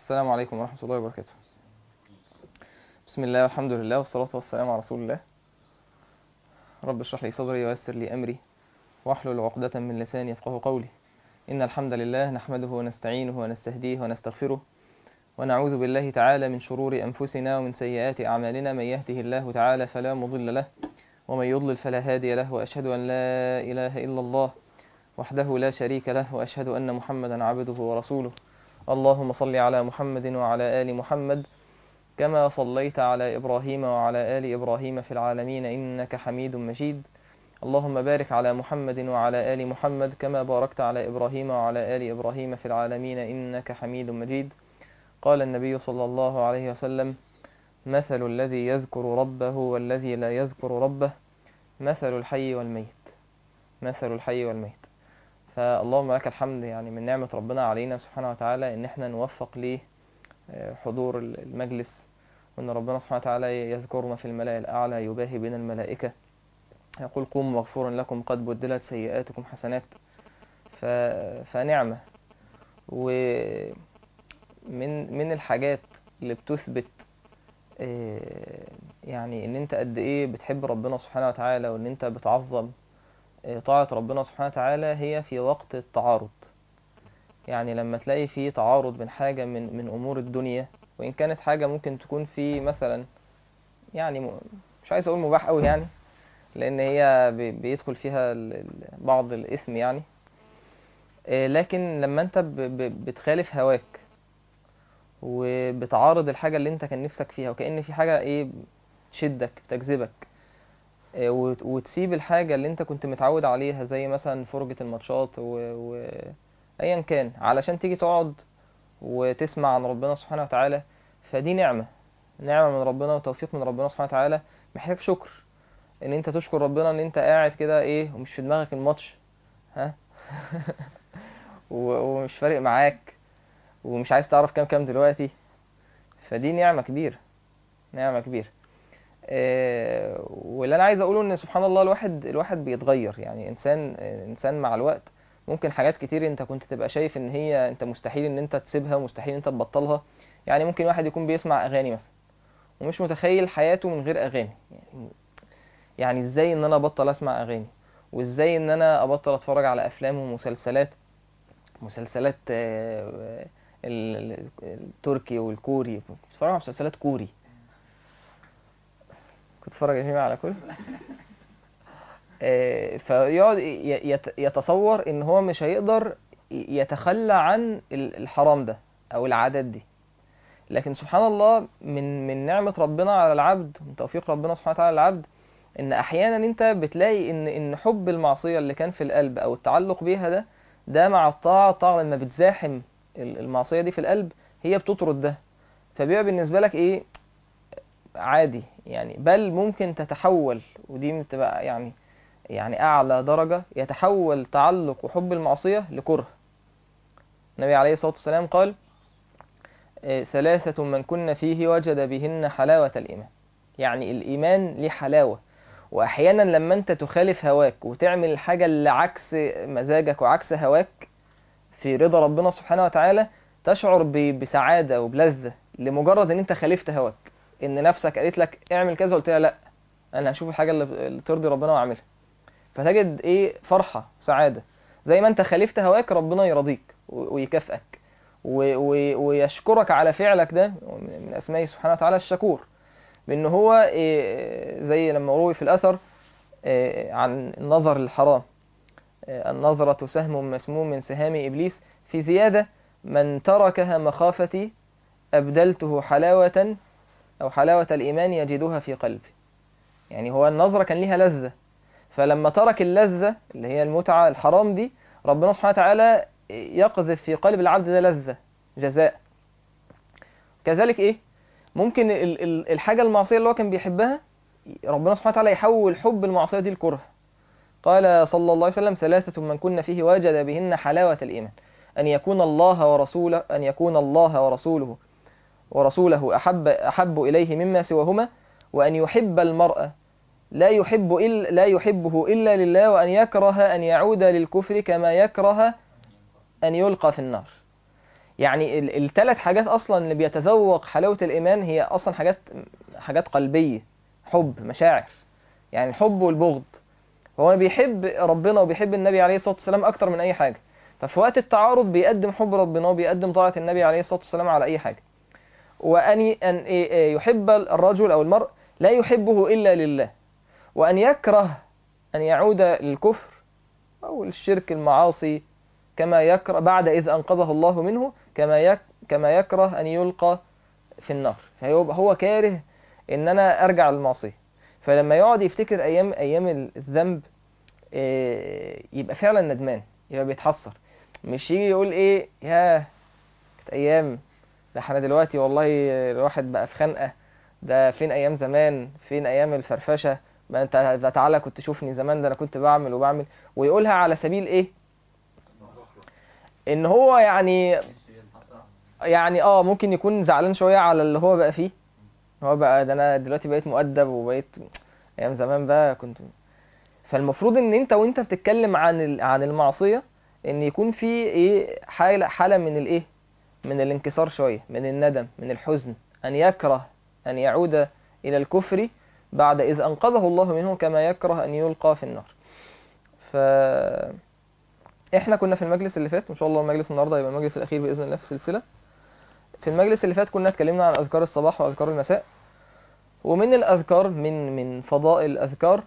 السلام عليكم ورحمة الله وبركاته بسم الله والحمد لله والصلاة والسلام على رسول الله رب اشرح لي صدري ويسر لي أمري واحلل عقدة من لساني يفقه قولي إن الحمد لله نحمده ونستعينه ونستهديه ونستغفره ونعوذ بالله تعالى من شرور أنفسنا ومن سيئات أعمالنا من يهده الله تعالى فلا مضل له ومن يضلل فلا هادي له وأشهد أن لا إله إلا الله وحده لا شريك له وأشهد أن محمدا عبده ورسوله اللهم صل على محمد وعلى آل محمد كما صليت على إبراهيم وعلى آل إبراهيم في العالمين إنك حميد مجيد اللهم بارك على محمد وعلى آل محمد كما باركت على إبراهيم وعلى آل إبراهيم في العالمين إنك حميد مجيد قال النبي صلى الله عليه وسلم مثل الذي يذكر ربه والذي لا يذكر ربه مثل الحي والميت مثل الحي والميت فاللهم لك الحمد يعني من نعمة ربنا علينا سبحانه وتعالى ان احنا نوفق لحضور المجلس وان ربنا سبحانه وتعالى يذكرنا في الملأ الأعلى يباهي بين الملائكة يقول قوموا مغفور لكم قد بدلت سيئاتكم حسنات ف... فنعمة ومن من الحاجات اللي بتثبت يعني ان انت قد ايه بتحب ربنا سبحانه وتعالى وان انت بتعظم طاعة ربنا سبحانه وتعالى هي في وقت التعارض يعني لما تلاقي في تعارض بين حاجة من من أمور الدنيا وإن كانت حاجة ممكن تكون في مثلا يعني مش عايز أقول مباح أوي يعني لأن هي بيدخل فيها بعض الإثم يعني لكن لما أنت بتخالف هواك وبتعارض الحاجة اللي أنت كان نفسك فيها وكأن في حاجة إيه تشدك تجذبك وتسيب الحاجة اللي انت كنت متعود عليها زي مثلا فرجة الماتشات و... و... ايا كان علشان تيجي تقعد وتسمع عن ربنا سبحانه وتعالى فدي نعمة نعمة من ربنا وتوفيق من ربنا سبحانه وتعالى محتاج شكر ان انت تشكر ربنا ان انت قاعد كده ايه ومش في دماغك الماتش ها و... ومش فارق معاك ومش عايز تعرف كام كام دلوقتي فدي نعمة كبيرة نعمة كبيرة آه واللي انا عايز اقوله ان سبحان الله الواحد الواحد بيتغير يعني انسان انسان مع الوقت ممكن حاجات كتير انت كنت تبقى شايف ان هي انت مستحيل ان انت تسيبها ومستحيل ان انت تبطلها يعني ممكن واحد يكون بيسمع اغاني مثلا ومش متخيل حياته من غير اغاني يعني يعني ازاي ان انا ابطل اسمع اغاني وازاي ان انا ابطل اتفرج على افلام ومسلسلات مسلسلات آه التركي والكوري بتتفرج على مسلسلات كوري كنت اتفرج يا جماعه على كل فيقعد يتصور ان هو مش هيقدر يتخلى عن الحرام ده او العادات دي لكن سبحان الله من من نعمه ربنا على العبد من توفيق ربنا سبحانه وتعالى على العبد ان احيانا انت بتلاقي ان ان حب المعصيه اللي كان في القلب او التعلق بيها ده ده مع الطاعه الطاعه لما بتزاحم المعصيه دي في القلب هي بتطرد ده فبيبقى بالنسبه لك ايه عادي يعني بل ممكن تتحول ودي بتبقى يعني يعني أعلى درجة يتحول تعلق وحب المعصية لكره النبي عليه الصلاة والسلام قال ثلاثة من كن فيه وجد بهن حلاوة الإيمان يعني الإيمان ليه حلاوة وأحيانا لما أنت تخالف هواك وتعمل الحاجة اللي عكس مزاجك وعكس هواك في رضا ربنا سبحانه وتعالى تشعر بسعادة وبلذة لمجرد أن أنت خالفت هواك ان نفسك قالت لك اعمل كذا قلت لها لا انا هشوف الحاجه اللي ترضي ربنا واعملها فتجد ايه فرحه سعاده زي ما انت خالفت هواك ربنا يرضيك ويكافئك ويشكرك على فعلك ده من اسمائه سبحانه وتعالى الشكور بان هو إيه زي لما روي في الاثر إيه عن النظر الحرام إيه النظرة سهم مسموم من سهام ابليس في زيادة من تركها مخافتي ابدلته حلاوة أو حلاوة الإيمان يجدها في قلبه يعني هو النظرة كان ليها لذة فلما ترك اللذة اللي هي المتعة الحرام دي ربنا سبحانه وتعالى يقذف في قلب العبد ده لذة جزاء كذلك إيه ممكن الحاجة المعصية اللي هو كان بيحبها ربنا سبحانه وتعالى يحول حب المعصية دي لكره قال صلى الله عليه وسلم ثلاثة من كن فيه وجد بهن حلاوة الإيمان أن يكون الله ورسوله أن يكون الله ورسوله ورسوله أحب, أحب إليه مما سواهما وأن يحب المرأة لا يحب إلا لا يحبه إلا لله وأن يكره أن يعود للكفر كما يكره أن يلقى في النار يعني الثلاث حاجات اصلا اللي بيتذوق حلاوه الايمان هي اصلا حاجات حاجات قلبيه حب مشاعر يعني الحب والبغض هو بيحب ربنا وبيحب النبي عليه الصلاه والسلام اكتر من اي حاجه ففي وقت التعارض بيقدم حب ربنا وبيقدم طاعه النبي عليه الصلاه والسلام على اي حاجه وان ان يحب الرجل او المرء لا يحبه الا لله وان يكره ان يعود للكفر او الشرك المعاصي كما يكره بعد إذ أنقذه الله منه كما يك كما يكره أن يلقى في النار فيبقى هو كاره إن أنا أرجع للمعصية فلما يقعد يفتكر أيام أيام الذنب يبقى فعلا ندمان يبقى بيتحسر مش يجي يقول إيه يا كانت أيام ده احنا دلوقتي والله الواحد بقى في خنقة ده فين أيام زمان فين أيام الفرفشة ما انت ده تعالى كنت شوفني زمان ده انا كنت بعمل وبعمل ويقولها على سبيل ايه ان هو يعني يعني اه ممكن يكون زعلان شويه على اللي هو بقى فيه هو بقى ده انا دلوقتي بقيت مؤدب وبقيت ايام زمان بقى كنت فالمفروض ان انت وانت بتتكلم عن عن المعصيه ان يكون في ايه حاله حاله من الايه من الانكسار شويه من الندم من الحزن ان يكره ان يعود الى الكفر بعد اذ انقذه الله منه كما يكره ان يلقى في النار ف احنا كنا في المجلس اللي فات ان شاء الله المجلس النهارده يبقى المجلس الاخير باذن الله في السلسله في المجلس اللي فات كنا اتكلمنا عن اذكار الصباح واذكار المساء ومن الاذكار من من فضائل الاذكار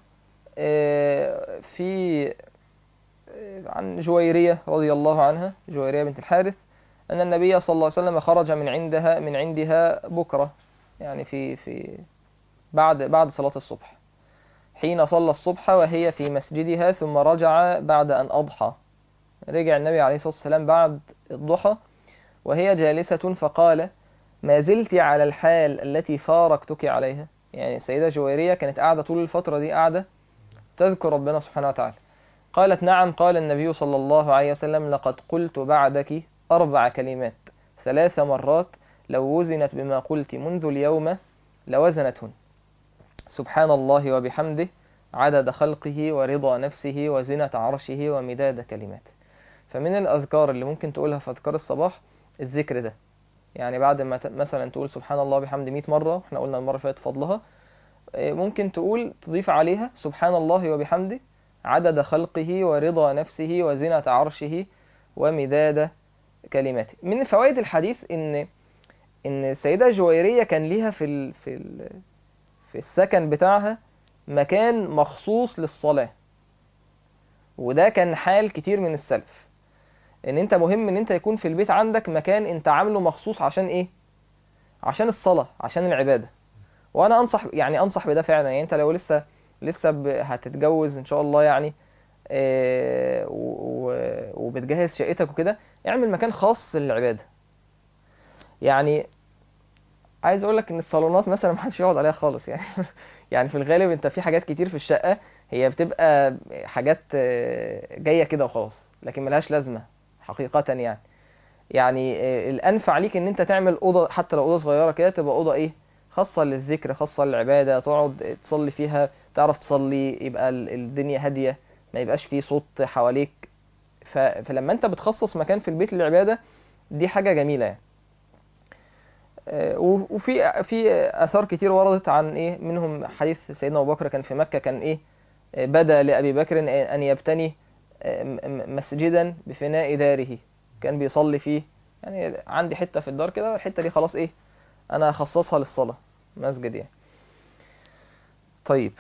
في عن جويريه رضي الله عنها جويريه بنت الحارث ان النبي صلى الله عليه وسلم خرج من عندها من عندها بكره يعني في في بعد بعد صلاه الصبح حين صلى الصبح وهي في مسجدها ثم رجع بعد ان اضحى رجع النبي عليه الصلاة والسلام بعد الضحى وهي جالسة فقال ما زلت على الحال التي فارقتك عليها يعني السيدة جويرية كانت قاعدة طول الفترة دي قاعدة تذكر ربنا سبحانه وتعالى قالت نعم قال النبي صلى الله عليه وسلم لقد قلت بعدك أربع كلمات ثلاث مرات لو وزنت بما قلت منذ اليوم لوزنتهن سبحان الله وبحمده عدد خلقه ورضا نفسه وزنة عرشه ومداد كلماته فمن الأذكار اللي ممكن تقولها في أذكار الصباح الذكر ده يعني بعد ما مثلا تقول سبحان الله بحمد 100 مرة احنا قلنا المرة اللي فاتت فضلها ممكن تقول تضيف عليها سبحان الله وبحمده عدد خلقه ورضا نفسه وزنة عرشه ومداد كلماته من فوائد الحديث ان ان السيدة جويرية كان ليها في ال في ال في السكن بتاعها مكان مخصوص للصلاة وده كان حال كتير من السلف ان انت مهم ان انت يكون في البيت عندك مكان انت عامله مخصوص عشان ايه عشان الصلاة عشان العبادة وانا انصح يعني انصح بده فعلا يعني انت لو لسه لسه هتتجوز ان شاء الله يعني اه وبتجهز شقتك وكده اعمل مكان خاص للعبادة يعني عايز اقول لك ان الصالونات مثلا ما حدش يقعد عليها خالص يعني يعني في الغالب انت في حاجات كتير في الشقة هي بتبقى حاجات جاية كده وخلاص لكن ملهاش لازمة حقيقة يعني يعني الأنفع ليك إن أنت تعمل أوضة حتى لو أوضة صغيرة كده تبقى أوضة إيه خاصة للذكر خاصة للعبادة تقعد تصلي فيها تعرف تصلي يبقى الدنيا هادية ما يبقاش فيه صوت حواليك فلما أنت بتخصص مكان في البيت للعبادة دي حاجة جميلة يعني وفي في اثار كتير وردت عن ايه منهم حديث سيدنا ابو بكر كان في مكه كان ايه بدا لابي بكر ان يبتني مسجدا بفناء داره كان بيصلي فيه يعني عندي حته في الدار كده الحته دي خلاص ايه انا هخصصها للصلاه مسجد يعني طيب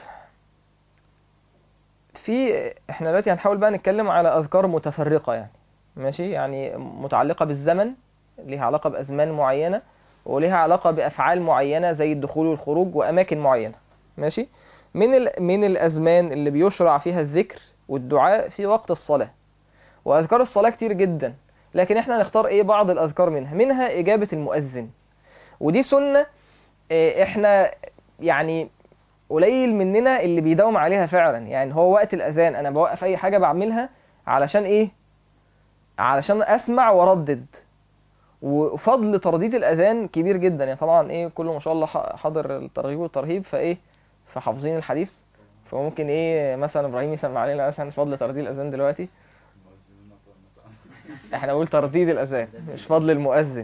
في احنا دلوقتي هنحاول بقى نتكلم على اذكار متفرقه يعني ماشي يعني متعلقه بالزمن ليها علاقه بازمان معينه وليها علاقة بأفعال معينة زي الدخول والخروج وأماكن معينة ماشي من ال... من الأزمان اللي بيشرع فيها الذكر والدعاء في وقت الصلاة وأذكار الصلاة كتير جدا لكن احنا نختار ايه بعض الأذكار منها منها إجابة المؤذن ودي سنة احنا يعني قليل مننا اللي بيداوم عليها فعلا يعني هو وقت الأذان أنا بوقف أي حاجة بعملها علشان ايه علشان أسمع وردد وفضل ترديد الاذان كبير جدا يعني طبعا ايه كله ما شاء الله حاضر الترغيب والترهيب فايه فحافظين الحديث فممكن ايه مثلا ابراهيم يسمع علينا مثلا فضل ترديد الاذان دلوقتي احنا نقول ترديد الاذان مش فضل المؤذن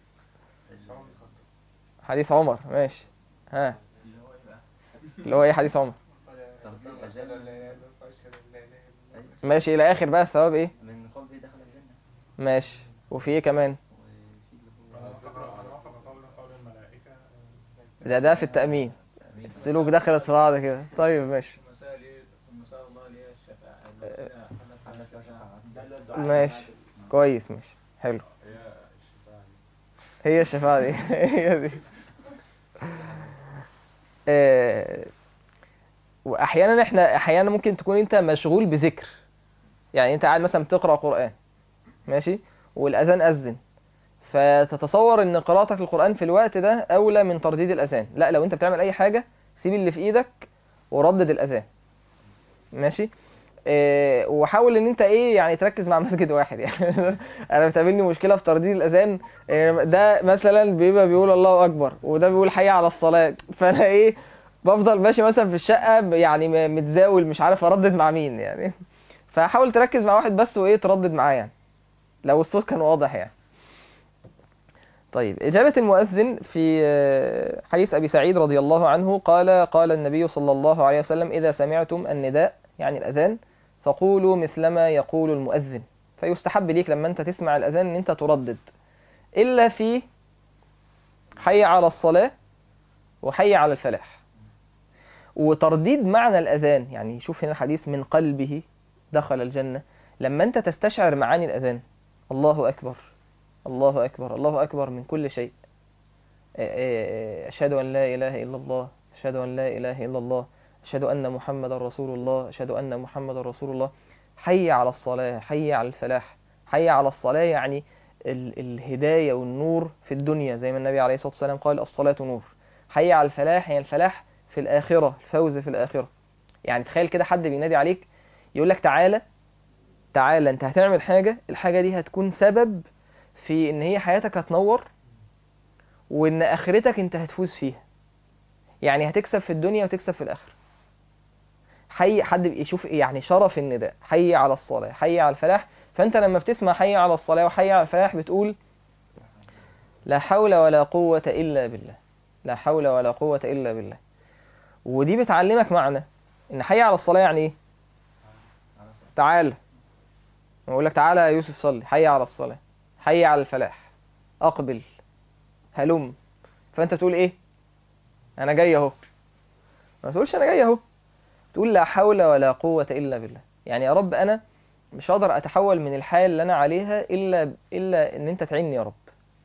حديث عمر ماشي ها اللي هو ايه حديث عمر ماشي الى اخر بقى الثواب ايه من قلبي دخل الجنة ماشي وفي ايه كمان ده ده في التأمين السلوك دخلت في بعض كده طيب ماشي المسائل ايه المسائل الله اللي هي الشفاعة حلت وشفاعة ماشي كويس ماشي حلو هي الشفاعة دي. هي الشفاعة دي هي دي آه، واحيانا احنا احيانا ممكن تكون انت مشغول بذكر يعني انت قاعد مثلا بتقرا قران ماشي والاذان اذن فتتصور ان قراءتك للقران في الوقت ده اولى من ترديد الاذان لا لو انت بتعمل اي حاجه سيب اللي في ايدك وردد الاذان ماشي إيه وحاول ان انت ايه يعني تركز مع مسجد واحد يعني انا بتقابلني مشكله في ترديد الاذان إيه ده مثلا بيبقى بيقول الله اكبر وده بيقول حي على الصلاه فانا ايه بفضل ماشي مثلا في الشقه ب- يعني م- متزاول مش عارف اردد مع مين يعني فحاول تركز مع واحد بس وايه تردد معاه يعني لو الصوت كان واضح يعني طيب إجابة المؤذن في آه، حديث أبي سعيد رضي الله عنه قال قال النبي صلى الله عليه وسلم إذا سمعتم النداء يعني الأذان فقولوا مثلما يقول المؤذن فيستحب ليك لما أنت تسمع الأذان أن أنت تردد إلا في حي على الصلاة وحي على الفلاح وترديد معنى الأذان يعني شوف هنا الحديث من قلبه دخل الجنة لما أنت تستشعر معاني الأذان الله أكبر الله أكبر الله أكبر من كل شيء أشهد أن لا إله إلا الله أشهد أن لا إله إلا الله أشهد أن محمد رسول الله أشهد أن محمد رسول الله حي على الصلاة حي على الفلاح حي على الصلاة يعني ال الهداية والنور في الدنيا زي ما النبي عليه الصلاة والسلام قال الصلاة نور حي على الفلاح يعني الفلاح في الآخرة الفوز في الآخرة يعني تخيل كده حد بينادي عليك يقول لك تعالى تعالى انت هتعمل حاجة الحاجة دي هتكون سبب في ان هي حياتك هتنور وان اخرتك انت هتفوز فيها يعني هتكسب في الدنيا وتكسب في الاخره حي حد يشوف ايه يعني شرف النداء حي على الصلاه حي على الفلاح فانت لما بتسمع حي على الصلاه وحي على الفلاح بتقول لا حول ولا قوه الا بالله لا حول ولا قوه الا بالله ودي بتعلمك معنى ان حي على الصلاه يعني ايه تعال بقول لك تعالى يا يوسف صلي حي على الصلاه حي على الفلاح اقبل هلم فانت تقول ايه انا جاي اهو ما تقولش انا جاي اهو تقول لا حول ولا قوة الا بالله يعني يا رب انا مش هقدر اتحول من الحال اللي انا عليها الا الا ان انت تعيني يا رب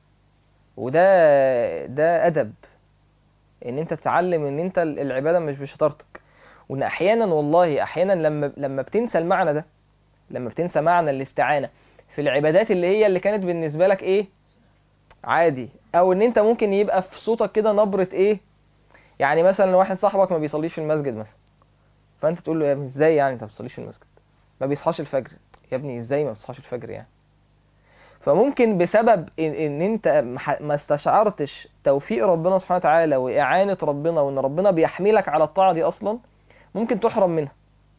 وده ده ادب ان انت تتعلم ان انت العبادة مش بشطارتك وان احيانا والله احيانا لما لما بتنسى المعنى ده لما بتنسى معنى الاستعانة في العبادات اللي هي اللي كانت بالنسبة لك ايه عادي او ان انت ممكن يبقى في صوتك كده نبرة ايه يعني مثلا واحد صاحبك ما بيصليش في المسجد مثلا فانت تقول له يا ابني ازاي يعني انت ما بتصليش في المسجد ما بيصحاش الفجر يا ابني ازاي ما بتصحاش الفجر يعني فممكن بسبب ان, إن انت ما- ما استشعرتش توفيق ربنا سبحانه وتعالى واعانة ربنا وان ربنا بيحملك على الطاعة دي اصلا ممكن تحرم منها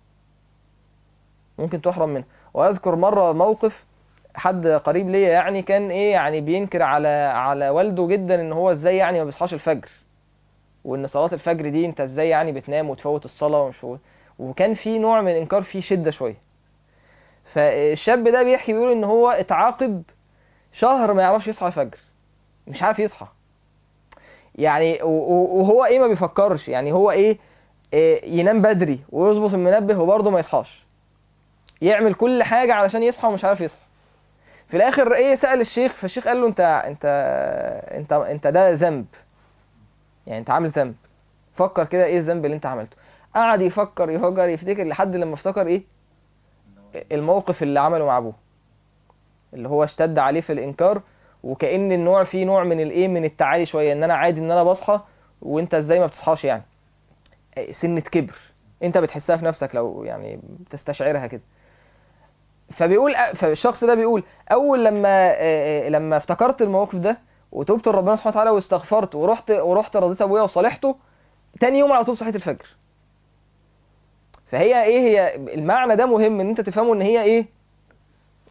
ممكن تحرم منها واذكر مرة موقف حد قريب ليا يعني كان ايه يعني بينكر على على والده جدا ان هو ازاي يعني ما بيصحاش الفجر وان صلاة الفجر دي انت ازاي يعني بتنام وتفوت الصلاة ومش فوت وكان في نوع من الانكار فيه شدة شوية فالشاب ده بيحكي بيقول ان هو اتعاقب شهر ما يعرفش يصحى الفجر مش عارف يصحى يعني و- و- وهو ايه ما بيفكرش يعني هو ايه, إيه ينام بدري ويظبط المنبه وبرضه ما يصحاش يعمل كل حاجة علشان يصحى ومش عارف يصحى في الاخر ايه سأل الشيخ فالشيخ قال له انت انت انت انت ده ذنب يعني انت عامل ذنب فكر كده ايه الذنب اللي انت عملته قعد يفكر يفكر يفتكر لحد لما افتكر ايه الموقف اللي عمله مع ابوه اللي هو اشتد عليه في الانكار وكأن النوع فيه نوع من الايه من التعالي شويه ان انا عادي ان انا بصحى وانت ازاي ما بتصحاش يعني إيه، سنة كبر انت بتحسها في نفسك لو يعني بتستشعرها كده فبيقول فالشخص ده بيقول اول لما آه، آه، لما افتكرت الموقف ده وتوبت لربنا سبحانه وتعالى واستغفرت ورحت ورحت رضيت ابويا وصالحته تاني يوم على طول صحيت الفجر فهي ايه هي المعنى ده مهم ان انت تفهمه ان هي ايه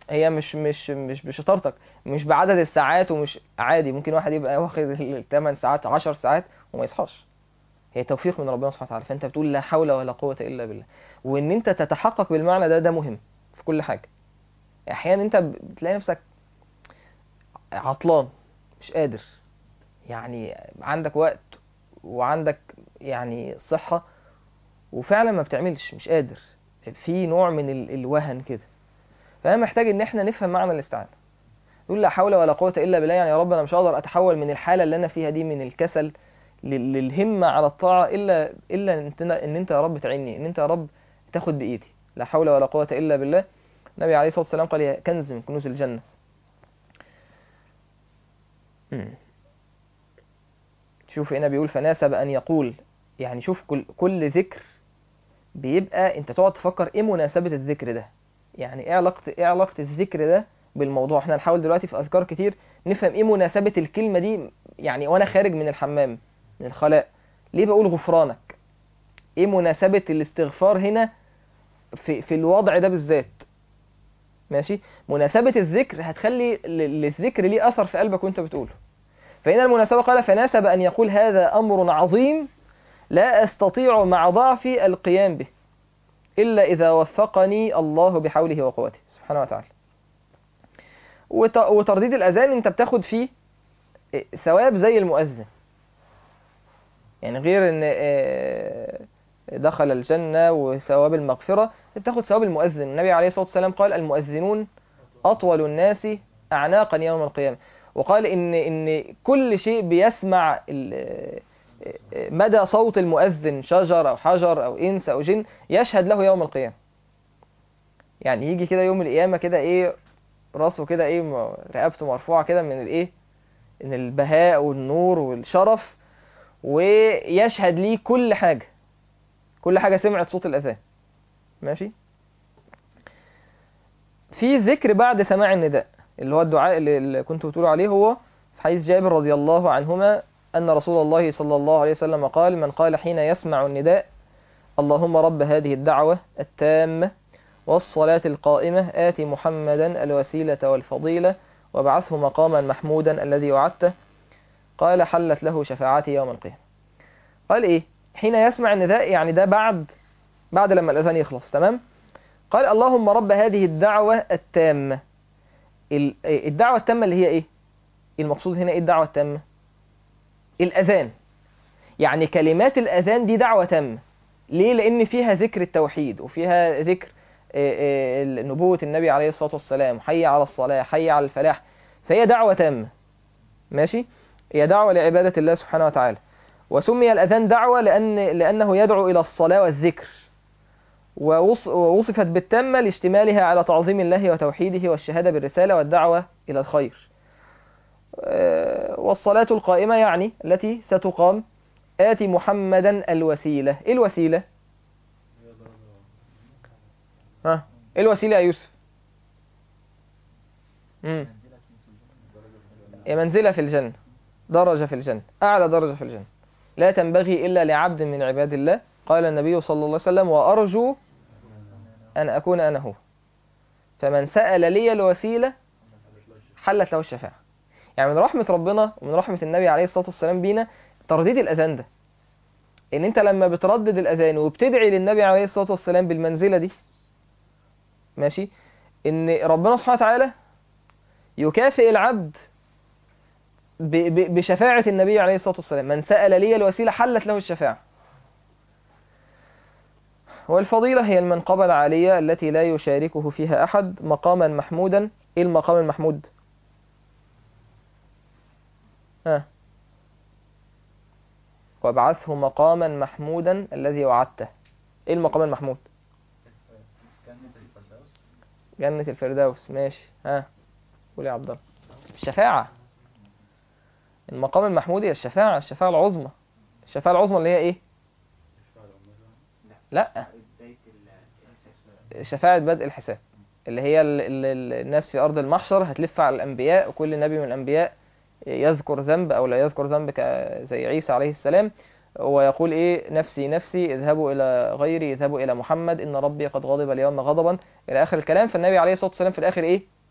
هي مش مش مش بشطارتك مش بعدد الساعات ومش عادي ممكن واحد يبقى واخد الثمان ساعات 10 ساعات وما يصحاش هي توفيق من ربنا سبحانه وتعالى فانت بتقول لا حول ولا قوه الا بالله وان انت تتحقق بالمعنى ده ده مهم في كل حاجه احيانا انت بتلاقي نفسك عطلان مش قادر يعني عندك وقت وعندك يعني صحه وفعلا ما بتعملش مش قادر في نوع من ال- الوهن كده فانا محتاج ان احنا نفهم معنى الاستعانه يقول لا حول ولا قوه الا بالله يعني يا رب انا مش هقدر اتحول من الحاله اللي انا فيها دي من الكسل لل- للهمه على الطاعه الا الا ان انت ان انت يا رب تعيني ان انت يا رب تاخد بايدي لا حول ولا قوه الا بالله النبي عليه الصلاه والسلام قال يا كنز من كنوز الجنه مم. شوف هنا بيقول فناسب ان يقول يعني شوف كل كل ذكر بيبقى انت تقعد تفكر ايه مناسبه الذكر ده يعني ايه علاقه ايه علاقه الذكر ده بالموضوع احنا هنحاول دلوقتي في اذكار كتير نفهم ايه مناسبه الكلمه دي يعني وانا خارج من الحمام من الخلاء ليه بقول غفرانك ايه مناسبه الاستغفار هنا في في الوضع ده بالذات ماشي مناسبه الذكر هتخلي ل- للذكر ليه اثر في قلبك وانت بتقوله فهنا المناسبه قال فناسب ان يقول هذا امر عظيم لا استطيع مع ضعفي القيام به إلا إذا وفقني الله بحوله وقوته سبحانه وتعالى وت- وترديد الأذان أنت بتاخد فيه ثواب زي المؤذن يعني غير أن آه، دخل الجنة وثواب المغفرة بتاخد ثواب المؤذن النبي عليه الصلاة والسلام قال المؤذنون أطول الناس أعناقا يوم القيامة وقال إن إن كل شيء بيسمع ال- مدى صوت المؤذن شجر أو حجر أو إنس أو جن يشهد له يوم القيامة يعني يجي كده يوم القيامة كده إيه راسه كده إيه م- رقبته مرفوعة كده من الإيه من البهاء والنور والشرف ويشهد ليه كل حاجة كل حاجة سمعت صوت الأذان ماشي في ذكر بعد سماع النداء اللي هو الدعاء اللي اللي كنت بتقول عليه هو في حديث جابر رضي الله عنهما أن رسول الله صلى الله عليه وسلم قال من قال حين يسمع النداء اللهم رب هذه الدعوة التامة والصلاة القائمة آت محمدا الوسيلة والفضيلة وابعثه مقاما محمودا الذي وعدته قال حلت له شفاعتي يوم القيامة قال إيه حين يسمع النداء يعني ده بعد بعد لما الأذان يخلص تمام قال اللهم رب هذه الدعوة التامة ال- الدعوة التامة اللي هي إيه المقصود هنا إيه الدعوة التامة الأذان يعني كلمات الأذان دي دعوة تامة ليه؟ لأن فيها ذكر التوحيد وفيها ذكر آه، آه، نبوة النبي عليه الصلاة والسلام حي على الصلاة حي على الفلاح فهي دعوة تامة ماشي؟ هي دعوة لعبادة الله سبحانه وتعالى وسمي الأذان دعوة لأن لأنه يدعو إلى الصلاة والذكر ووص- ووصفت بالتامة لاشتمالها على تعظيم الله وتوحيده والشهادة بالرسالة والدعوة إلى الخير آه، والصلاة القائمة يعني التي ستقام آتي محمدا الوسيلة إيه الوسيلة؟ ها إيه الوسيلة يا يوسف؟ مم. هي منزلة في الجنة درجة في الجنة أعلى درجة في الجنة لا تنبغي إلا لعبد من عباد الله قال النبي صلى الله عليه وسلم وأرجو أن أكون أنا هو فمن سأل لي الوسيلة حلت له الشفاعة يعني من رحمة ربنا ومن رحمة النبي عليه الصلاة والسلام بينا ترديد الأذان ده إن أنت لما بتردد الأذان وبتدعي للنبي عليه الصلاة والسلام بالمنزلة دي ماشي إن ربنا سبحانه وتعالى يكافئ العبد ب- ب- بشفاعة النبي عليه الصلاة والسلام من سأل لي الوسيلة حلت له الشفاعة والفضيلة هي المنقبة العالية التي لا يشاركه فيها أحد مقاما محمودا إيه المقام المحمود؟ ها وابعثه مقاما محمودا الذي وعدته إيه المقام المحمود؟ جنة الفردوس جنة الفردوس ماشي ها قول يا عبد الله الشفاعة المقام المحمود هي الشفاعة الشفاعة العظمى الشفاعة العظمى اللي هي ايه؟ لا بداية ال- شفاعة بدء الحساب اللي هي ال ال ال الناس في أرض المحشر هتلف على الأنبياء وكل نبي من الأنبياء يذكر ذنب أو لا يذكر ذنب ك- زي عيسى عليه السلام ويقول إيه نفسي نفسي اذهبوا إلى غيري اذهبوا إلى محمد إن ربي قد غضب اليوم غضبا إلى آخر الكلام فالنبي عليه الصلاة والسلام في الآخر إيه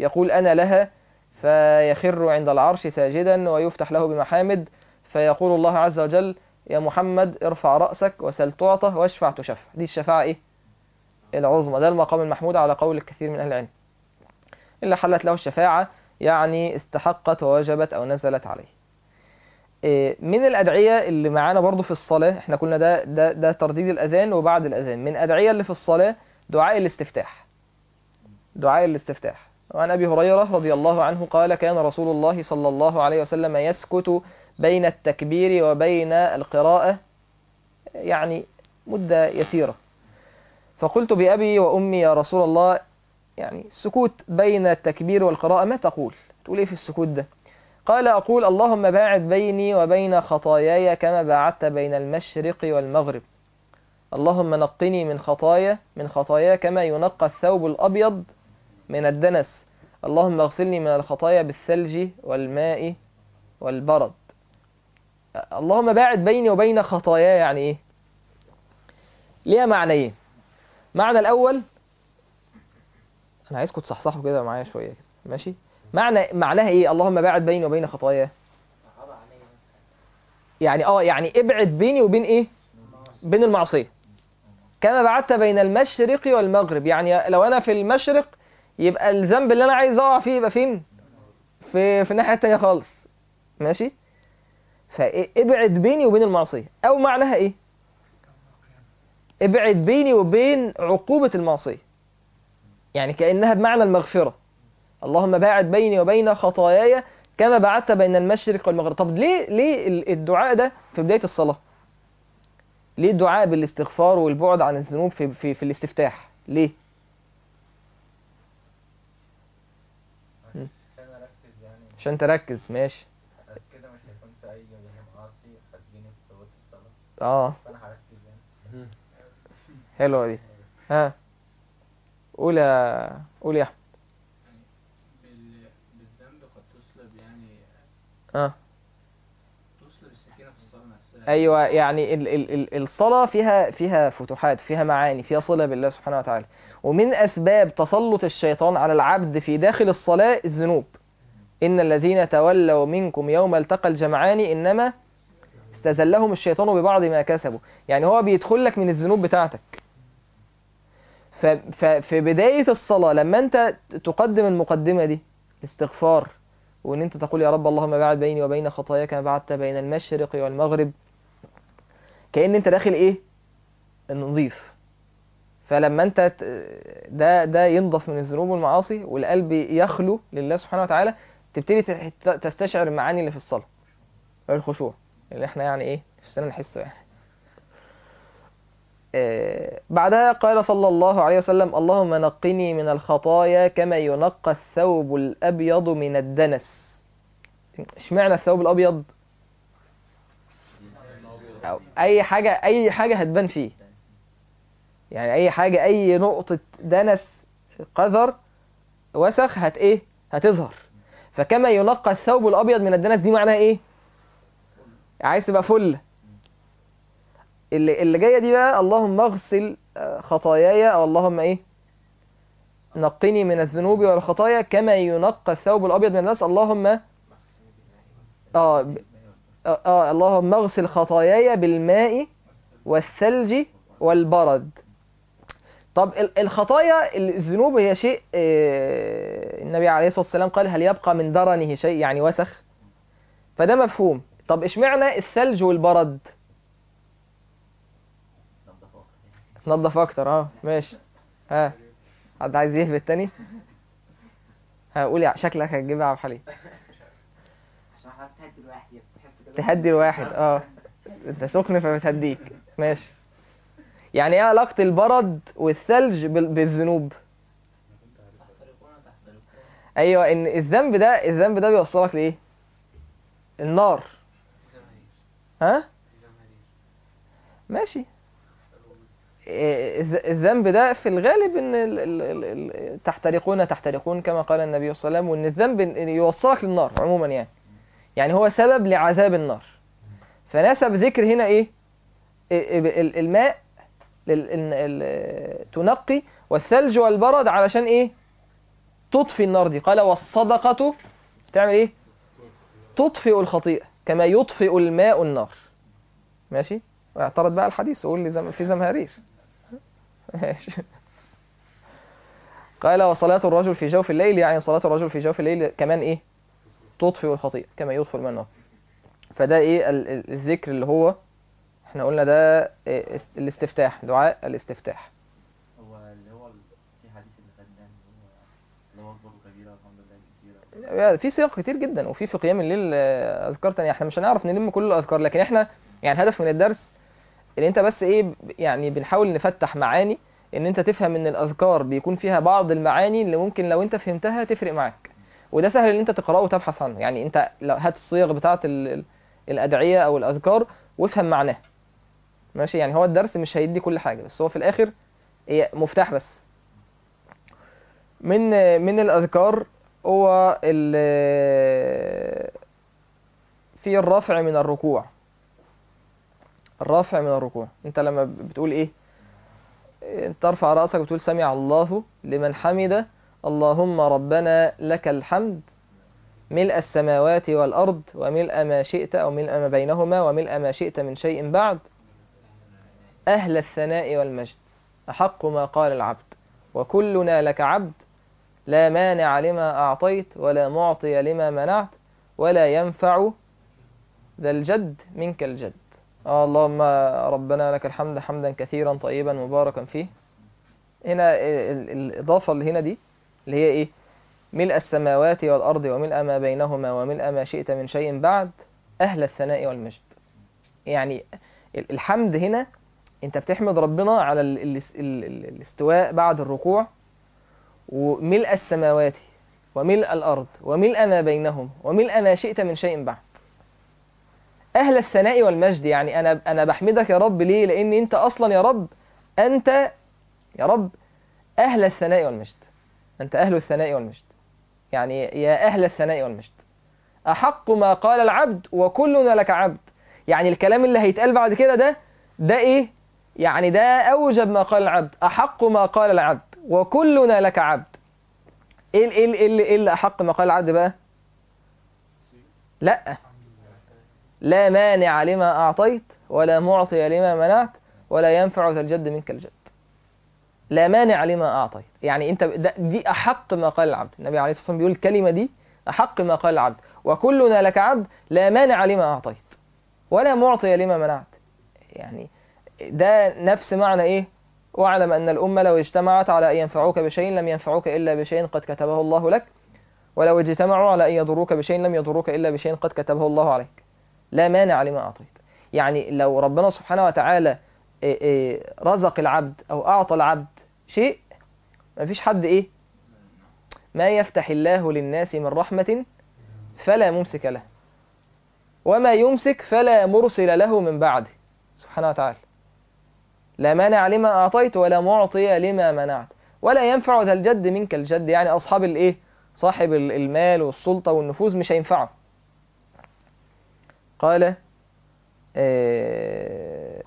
يقول أنا لها فيخر عند العرش ساجدا ويفتح له بمحامد فيقول الله عز وجل يا محمد ارفع رأسك وسل تعطى واشفع تشفع دي الشفاعة إيه العظمى ده المقام المحمود على قول الكثير من أهل العلم إلا حلت له الشفاعة يعني استحقت ووجبت أو نزلت عليه إيه، من الأدعية اللي معانا برضو في الصلاة احنا قلنا ده, ده, ده ترديد الأذان وبعد الأذان من أدعية اللي في الصلاة دعاء الاستفتاح دعاء الاستفتاح وعن أبي هريرة رضي الله عنه قال كان رسول الله صلى الله عليه وسلم يسكت بين التكبير وبين القراءة يعني مدة يسيرة فقلت بأبي وأمي يا رسول الله يعني السكوت بين التكبير والقراءة ما تقول تقول إيه في السكوت ده قال أقول اللهم باعد بيني وبين خطاياي كما باعدت بين المشرق والمغرب اللهم نقني من خطايا من خطايا كما ينقى الثوب الأبيض من الدنس اللهم اغسلني من الخطايا بالثلج والماء والبرد اللهم باعد بيني وبين خطاياي يعني ايه ليها معنيين معنى الأول أنا عايزكم تصحصحوا كده معايا شوية كده ماشي معنى معناها ايه اللهم باعد بيني وبين خطاياي صعبة عليا يعني اه يعني ابعد بيني وبين ايه بين المعصية كما بعدت بين المشرق والمغرب يعني لو انا في المشرق يبقى الذنب اللي انا عايز اقع فيه يبقى فين في في الناحية التانية خالص ماشي فابعد بيني وبين المعصية او معناها ايه ابعد بيني وبين عقوبة المعصية يعني كأنها بمعنى المغفرة اللهم باعد بيني وبين خطاياي كما بعدت بين المشرق والمغرب طب ليه ليه ال- الدعاء ده في بداية الصلاة ليه الدعاء بالاستغفار والبعد عن الذنوب في في, في الاستفتاح ليه عشان اركز يعني عشان تركز ماشي بس كده مش هيكون في اي معاصي هتجيني في وسط الصلاة اه فانا هركز يعني حلوة دي ها قول يا قول يا احمد بال... بالذنب قد تسلب يعني اه تسلب السكينة في الصلاة نفسها ايوه يعني ال ال ال الصلاه فيها فيها فتوحات فيها معاني فيها صله بالله سبحانه وتعالى ومن اسباب تسلط الشيطان على العبد في داخل الصلاه الذنوب ان الذين تولوا منكم يوم التقى الجمعان انما استزلهم الشيطان ببعض ما كسبوا يعني هو بيدخل لك من الذنوب بتاعتك ف- ففي بدايه الصلاه لما انت تقدم المقدمه دي الاستغفار وان انت تقول يا رب اللهم باعد بيني وبين خطاياك كما بعدت بين المشرق والمغرب كأن انت داخل ايه النظيف فلما انت ت- ده ده ينضف من الذنوب والمعاصي والقلب يخلو لله سبحانه وتعالى تبتدي تح- تستشعر المعاني اللي في الصلاة الخشوع اللي احنا يعني ايه نفسنا نحسه يعني آه، بعدها قال صلى الله عليه وسلم اللهم نقني من الخطايا كما ينقى الثوب الأبيض من الدنس اشمعنى الثوب الأبيض أو أي حاجة أي حاجة هتبان فيه يعني أي حاجة أي نقطة دنس قذر وسخ هت إيه هتظهر فكما ينقى الثوب الأبيض من الدنس دي معناها إيه عايز تبقى فل اللي اللي جايه دي بقى اللهم اغسل آه، خطاياي او اللهم ايه نقني من الذنوب والخطايا كما ينقى الثوب الابيض من الناس اللهم اه ب- اه, آه اللهم اغسل خطاياي بالماء والثلج والبرد طب ال- الخطايا الذنوب هي شيء آه، النبي عليه الصلاه والسلام قال هل يبقى من درنه شيء يعني وسخ فده مفهوم طب اشمعنى الثلج والبرد نظفوها نضف اكتر اه ماشي ها حد عايز يهبط تاني هقول يا شكلك هتجيبها يا عبد الحليم عشان حضرتك تهدي الواحد يا تحس كده تهدي الواحد اه انت سخن فبتهديك ماشي يعني ايه علاقة البرد والثلج بال- بالذنوب تحترقون تحترقون ايوه ان الذنب ده الذنب ده بيوصلك لايه النار ها ماشي إيه، الذ- الذنب ده في الغالب ان ال- ال- ال- ال- تحترقون تحترقون كما قال النبي صلى الله عليه وسلم وان الذنب إن- يوصلك للنار عموما يعني يعني هو سبب لعذاب النار فنسب ذكر هنا ايه إيه، ال- ال- الماء لل- ال- ال- تنقي والثلج والبرد علشان ايه تطفي النار دي قال والصدقة تعمل ايه تطفئ الخطيئة كما يطفئ الماء النار ماشي واعترض بقى الحديث وقول لي زم... في زمهرير ماشي قال وصلاة الرجل في جوف الليل يعني صلاة الرجل في جوف الليل كمان ايه تطفئ الخطيئة كما يطفئ الماء النار فده ايه ال- ال- الذكر اللي هو احنا قلنا ده إيه است- الاستفتاح دعاء الاستفتاح هو اللي هو ال- في حديث اللي خدناه اللي هو الله اكبر كبيرا والحمد لله كثيرا في سياق كتير جدا وفي في قيام الليل آه، اذكار تانية احنا مش هنعرف نلم كل الاذكار لكن احنا يعني هدف من الدرس ان انت بس ايه ب- يعني بنحاول نفتح معاني ان انت تفهم ان الاذكار بيكون فيها بعض المعاني اللي ممكن لو انت فهمتها تفرق معاك وده سهل ان انت تقراه وتبحث عنه يعني انت لو هات الصيغ بتاعه ال- ال- الادعيه او الاذكار وافهم معناها ماشي يعني هو الدرس مش هيدي كل حاجه بس هو في الاخر هي مفتاح بس من من الاذكار هو ال- في الرفع من الركوع الرفع من الركوع انت لما بتقول ايه انت ترفع رأسك بتقول سمع الله لمن حمد اللهم ربنا لك الحمد ملء السماوات والأرض وملء ما شئت أو ملء ما بينهما وملء ما شئت من شيء بعد أهل الثناء والمجد أحق ما قال العبد وكلنا لك عبد لا مانع لما أعطيت ولا معطي لما منعت ولا ينفع ذا الجد منك الجد آه اللهم ربنا لك الحمد حمدا كثيرا طيبا مباركا فيه هنا ال- ال- الإضافة اللي هنا دي اللي هي إيه ملء السماوات والأرض وملء ما بينهما وملء ما شئت من شيء بعد أهل الثناء والمجد يعني ال- الحمد هنا أنت بتحمد ربنا على ال- ال- ال- ال- الاستواء بعد الركوع وملء السماوات وملء الأرض وملء ما بينهم وملء ما شئت من شيء بعد أهل الثناء والمجد يعني أنا أنا بحمدك يا رب ليه؟ لأن أنت أصلا يا رب أنت يا رب أهل الثناء والمجد أنت أهل الثناء والمجد يعني يا أهل الثناء والمجد أحق ما قال العبد وكلنا لك عبد يعني الكلام اللي هيتقال بعد كده ده ده إيه؟ يعني ده أوجب ما قال العبد أحق ما قال العبد وكلنا لك عبد إيه ال- إيه ال- إيه اللي, إيه اللي أحق ما قال العبد بقى؟ لأ لا مانع لما أعطيت ولا معطي لما منعت ولا ينفع ذا الجد منك الجد لا مانع لما أعطيت يعني أنت ده دي أحق ما قال العبد النبي عليه الصلاة والسلام بيقول الكلمة دي أحق ما قال العبد وكلنا لك عبد لا مانع لما أعطيت ولا معطي لما منعت يعني ده نفس معنى إيه واعلم أن الأمة لو اجتمعت على أن ينفعوك بشيء لم ينفعوك إلا بشيء قد كتبه الله لك ولو اجتمعوا على أن يضروك بشيء لم يضروك إلا بشيء قد كتبه الله عليك لا مانع لما أعطيت يعني لو ربنا سبحانه وتعالى إيه إيه رزق العبد أو أعطى العبد شيء ما فيش حد إيه ما يفتح الله للناس من رحمة فلا ممسك له وما يمسك فلا مرسل له من بعده سبحانه وتعالى لا مانع لما أعطيت ولا معطي لما منعت ولا ينفع ذا الجد منك الجد يعني أصحاب الإيه صاحب ال- المال والسلطة والنفوذ مش هينفعه قال آه،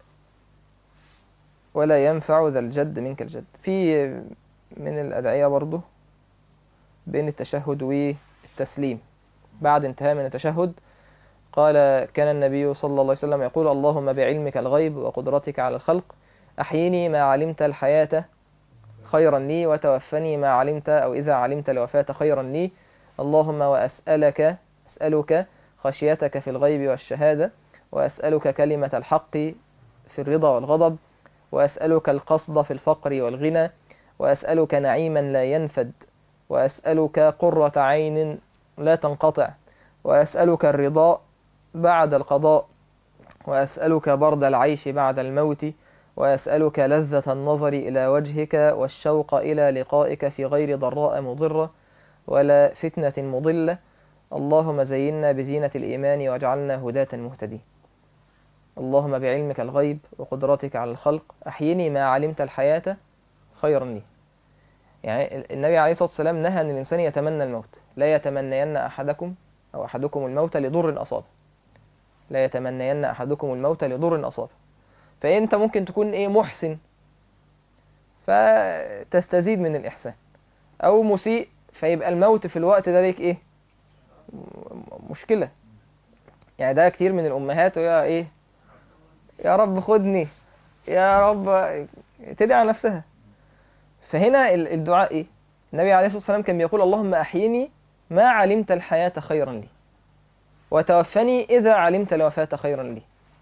ولا ينفع ذا الجد منك الجد في من الأدعية برضه بين التشهد والتسليم بعد انتهاء من التشهد قال كان النبي صلى الله عليه وسلم يقول اللهم بعلمك الغيب وقدرتك على الخلق أحيني ما علمت الحياة خيرا لي وتوفني ما علمت أو إذا علمت الوفاة خيرا لي اللهم وأسألك أسألك خشيتك في الغيب والشهادة وأسألك كلمة الحق في الرضا والغضب وأسألك القصد في الفقر والغنى وأسألك نعيما لا ينفد وأسألك قرة عين لا تنقطع وأسألك الرضا بعد القضاء وأسألك برد العيش بعد الموت وأسألك لذة النظر إلى وجهك والشوق إلى لقائك في غير ضراء مضرة ولا فتنة مضلة اللهم زينا بزينة الإيمان واجعلنا هداة مهتدين اللهم بعلمك الغيب وقدرتك على الخلق أحيني ما علمت الحياة خيرا لي يعني النبي عليه الصلاة والسلام نهى أن الإنسان يتمنى الموت لا يتمنين أحدكم أو أحدكم الموت لضر أصابه لا يتمنين أحدكم الموت لضر أصابه فأنت ممكن تكون إيه محسن فتستزيد من الإحسان أو مسيء فيبقى الموت في الوقت ده ليك ايه م- مشكلة يعني ده كتير من الامهات وهي ايه يا رب خدني يا رب تدعي على نفسها فهنا ال- الدعاء ايه النبي عليه الصلاة والسلام كان بيقول اللهم احيني ما علمت الحياة خيرا لي وتوفني إذا علمت الوفاة خيرا لي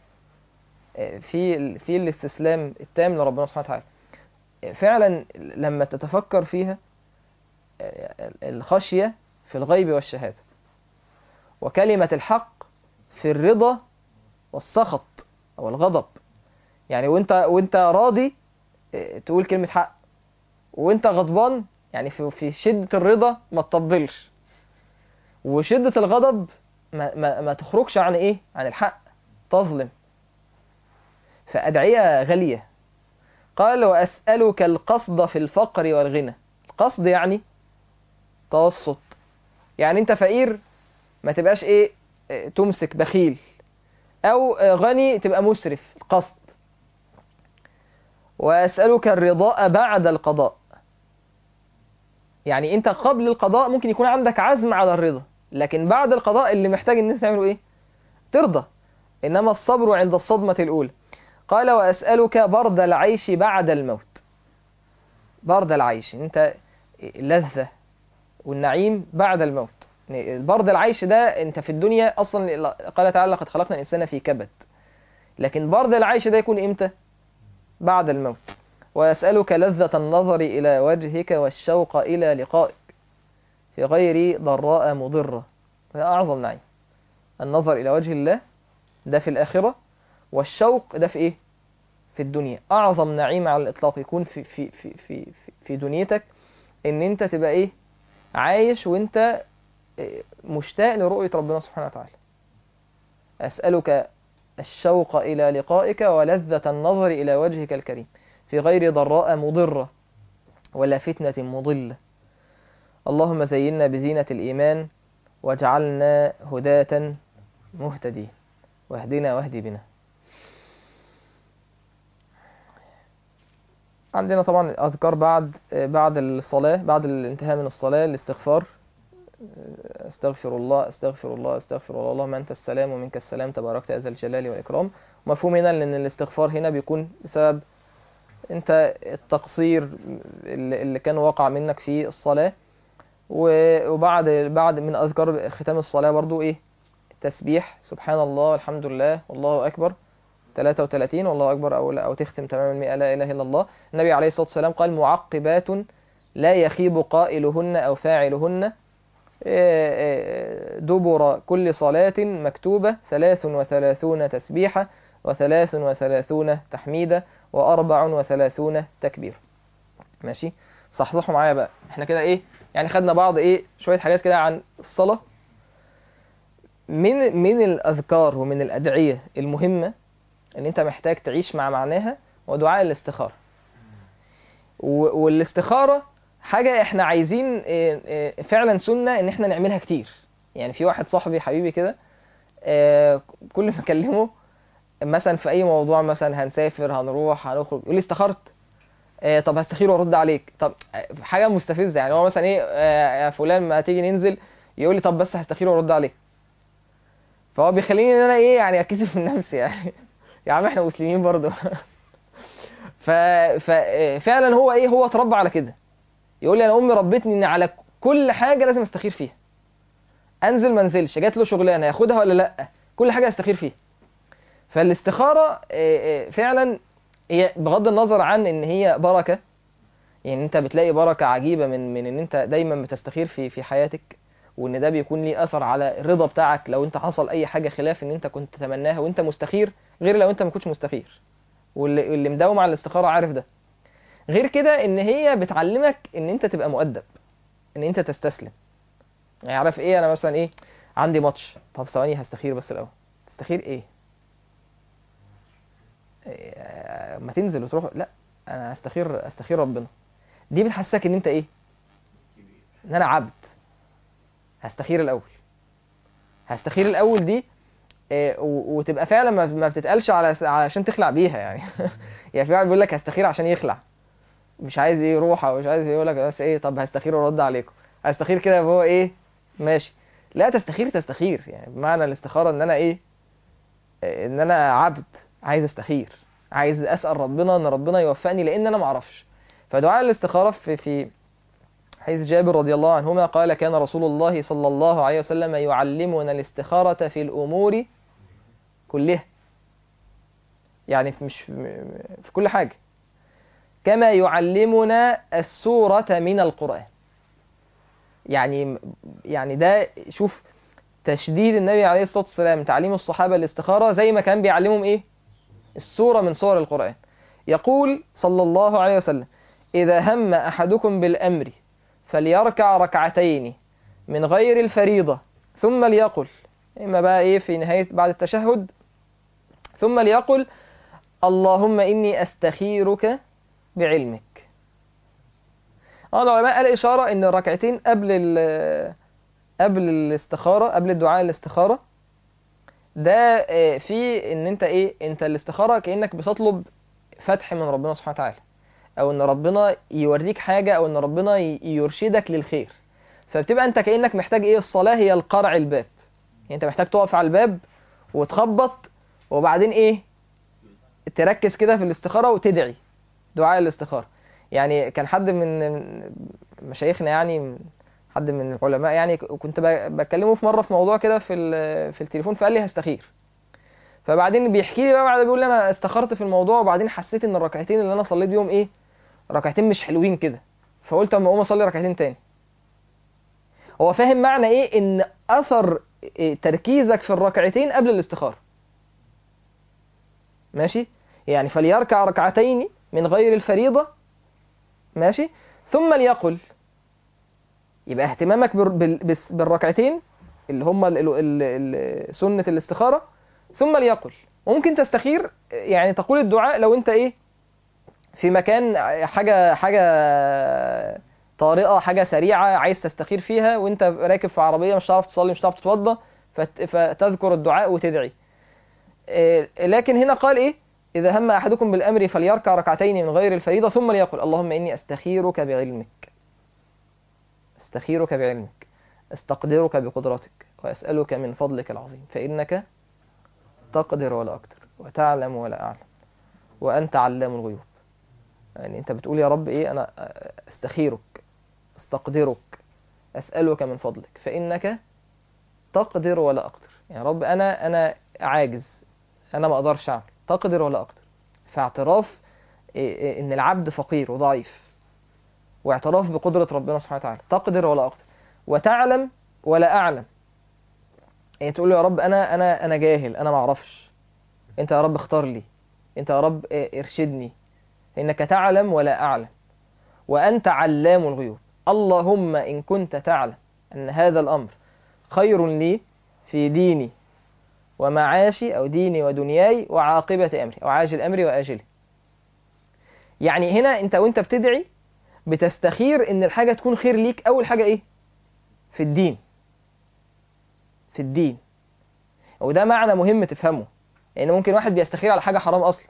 في ال- في الاستسلام التام لربنا سبحانه وتعالى فعلا لما تتفكر فيها الخشية في الغيب والشهادة وكلمة الحق في الرضا والسخط أو الغضب يعني وانت وانت راضي اه، تقول كلمة حق وانت غضبان يعني في في شدة الرضا ما تطبلش وشدة الغضب ما, ما, ما تخرجش عن ايه عن الحق تظلم فأدعية غالية قال وأسألك القصد في الفقر والغنى القصد يعني توسط يعني انت فقير ما تبقاش ايه اه، تمسك بخيل او اه، غني تبقى مسرف القصد وأسألك الرضاء بعد القضاء يعني انت قبل القضاء ممكن يكون عندك عزم على الرضا لكن بعد القضاء اللي محتاج ان انت تعمله ايه ترضى انما الصبر عند الصدمة الاولى قال واسألك برد العيش بعد الموت برد العيش انت اللذة والنعيم بعد الموت يعني برد العيش ده انت في الدنيا اصلا قال تعالى لقد خلقنا الانسان في كبد لكن برد العيش ده يكون امتى بعد الموت ويسألك لذة النظر إلى وجهك والشوق إلى لقائك في غير ضراء مضرة هذا أعظم نعيم النظر إلى وجه الله ده في الآخرة والشوق ده في إيه؟ في الدنيا أعظم نعيم على الإطلاق يكون في في في في في, في دنيتك إن أنت تبقى إيه؟ عايش وأنت إيه، مشتاق لرؤية ربنا سبحانه وتعالى أسألك الشوق إلى لقائك ولذة النظر إلى وجهك الكريم في غير ضراء مضرة ولا فتنة مضلة اللهم زينا بزينة الإيمان واجعلنا هداة مهتدين واهدنا واهدي بنا عندنا طبعا أذكار بعد بعد الصلاة بعد الانتهاء من الصلاة الاستغفار استغفر الله استغفر الله استغفر الله اللهم انت السلام ومنك السلام تباركت يا ذا الجلال والاكرام مفهوم هنا لان الاستغفار هنا بيكون بسبب انت التقصير اللي اللي كان واقع منك في الصلاة و- وبعد بعد من اذكار ختام الصلاة برضو ايه تسبيح سبحان الله والحمد لله والله اكبر 33 والله اكبر او او تختم تمام المئة لا اله الا الله النبي عليه الصلاة والسلام قال معقبات لا يخيب قائلهن او فاعلهن دبر كل صلاة مكتوبة ثلاث وثلاثون تسبيحة وثلاث وثلاثون تحميدة وأربع وثلاثون تكبير ماشي صحصحوا معايا بقى احنا كده ايه يعني خدنا بعض ايه شوية حاجات كده عن الصلاة من من الأذكار ومن الأدعية المهمة ان انت محتاج تعيش مع معناها ودعاء الاستخارة و- والاستخارة حاجة احنا عايزين اه، اه، فعلا سنة ان احنا نعملها كتير يعني في واحد صاحبي حبيبي كده اه، كل ما اكلمه مثلا في اي موضوع مثلا هنسافر هنروح هنخرج يقول لي استخرت اه، طب هستخير وارد عليك طب اه، حاجة مستفزة يعني هو مثلا ايه اه، يا فلان ما تيجي ننزل يقول لي طب بس هستخير وارد عليك فهو بيخليني ان انا ايه يعني اتكسف من نفسي يعني يا عم احنا مسلمين برضه ف... ففعلا هو ايه هو اتربى على كده يقول لي انا امي ربتني ان على كل حاجه لازم استخير فيها انزل ما انزلش جات له شغلانه ياخدها ولا لا كل حاجه استخير فيها فالاستخاره آه، آه، فعلا هي بغض النظر عن ان هي بركه يعني انت بتلاقي بركه عجيبه من من ان انت دايما بتستخير في في حياتك وان ده بيكون ليه اثر على الرضا بتاعك لو انت حصل اي حاجه خلاف ان انت كنت تتمناها وانت مستخير غير لو انت ما كنتش مستخير واللي اللي مداوم على الاستخاره عارف ده غير كده ان هي بتعلمك ان انت تبقى مؤدب ان انت تستسلم يعني عارف ايه انا مثلا ايه عندي ماتش طب ثواني هستخير بس الاول تستخير ايه إيه، ما تنزل وتروح لا انا هستخير استخير ربنا دي بتحسسك ان انت ايه ان انا عبد هستخير الاول هستخير الاول دي إيه، و- وتبقى فعلا ما ما بتتقالش على علشان تخلع بيها يعني يعني في واحد بيقول لك هستخير عشان يخلع مش عايز ايه يروح او مش عايز يقول لك بس ايه طب هستخير وارد عليكم استخير كده يبقى هو ايه ماشي لا تستخير تستخير يعني بمعنى الاستخاره ان انا ايه آه، ان انا عبد عايز استخير عايز اسال ربنا ان ربنا يوفقني لان انا ما اعرفش فدعاء الاستخاره في في حيث جابر رضي الله عنهما قال كان رسول الله صلى الله عليه وسلم يعلمنا الاستخاره في الامور كلها يعني في- مش في في كل حاجه كما يعلمنا السورة من القرآن يعني يعني ده شوف تشديد النبي عليه الصلاة والسلام تعليم الصحابة الاستخارة زي ما كان بيعلمهم ايه السورة من سور القرآن يقول صلى الله عليه وسلم إذا هم أحدكم بالأمر فليركع ركعتين من غير الفريضة ثم ليقل إما بقى إيه في نهاية بعد التشهد ثم ليقل اللهم إني أستخيرك بعلمك اه العلماء قال إشارة إن الركعتين قبل ال قبل الاستخارة قبل الدعاء الاستخارة ده آه، في إن أنت إيه أنت الاستخارة كأنك بتطلب فتح من ربنا سبحانه وتعالى أو إن ربنا يوريك حاجة أو إن ربنا ي- يرشدك للخير فبتبقى أنت كأنك محتاج إيه الصلاة هي القرع الباب يعني أنت محتاج تقف على الباب وتخبط وبعدين إيه تركز كده في الاستخارة وتدعي دعاء الاستخارة يعني كان حد من من مشايخنا يعني من- حد من العلماء يعني ك- كنت ب- بكلمه في مرة في موضوع كده في ال- في التليفون فقال لي هستخير فبعدين بيحكي لي بقى بعد بيقول لي انا استخرت في الموضوع وبعدين حسيت ان الركعتين اللي انا صليت بيهم ايه ركعتين مش حلوين كده فقلت اما اقوم اصلي ركعتين تاني هو فاهم معنى ايه ان اثر إيه تركيزك في الركعتين قبل الاستخارة ماشي يعني فليركع ركعتين من غير الفريضة ماشي ثم ليقل يبقى اهتمامك بال- بال- بس- بالركعتين اللي هم ال- ال- ال- ال- سنة الاستخارة ثم ليقل ممكن تستخير يعني تقول الدعاء لو انت ايه في مكان حاجة حاجة طارئة حاجة سريعة عايز تستخير فيها وانت راكب في عربية مش هتعرف تصلي مش هتعرف تتوضى فت- فتذكر الدعاء وتدعي إيه، لكن هنا قال ايه إذا هم أحدكم بالأمر فليركع ركعتين من غير الفريضة ثم ليقل اللهم إني أستخيرك بعلمك أستخيرك بعلمك أستقدرك بقدرتك وأسألك من فضلك العظيم فإنك تقدر ولا أقدر وتعلم ولا أعلم وأنت علام الغيوب يعني أنت بتقول يا رب إيه أنا أستخيرك أستقدرك أسألك من فضلك فإنك تقدر ولا أقدر يعني رب أنا أنا عاجز أنا ما أقدرش أعمل تقدر ولا أقدر فاعتراف إيه إيه إن العبد فقير وضعيف واعتراف بقدرة ربنا سبحانه وتعالى تقدر ولا أقدر وتعلم ولا أعلم يعني تقول له يا رب أنا أنا أنا جاهل أنا ما أعرفش أنت يا رب اختار لي أنت يا رب إيه، ارشدني إنك تعلم ولا أعلم وأنت علام الغيوب اللهم إن كنت تعلم أن هذا الأمر خير لي في ديني ومعاشي أو ديني ودنياي وعاقبة أمري أو عاجل أمري وآجله يعني هنا أنت وأنت بتدعي بتستخير إن الحاجة تكون خير ليك أول حاجة إيه في الدين في الدين وده معنى مهم تفهمه لأن يعني ممكن واحد بيستخير على حاجة حرام أصلا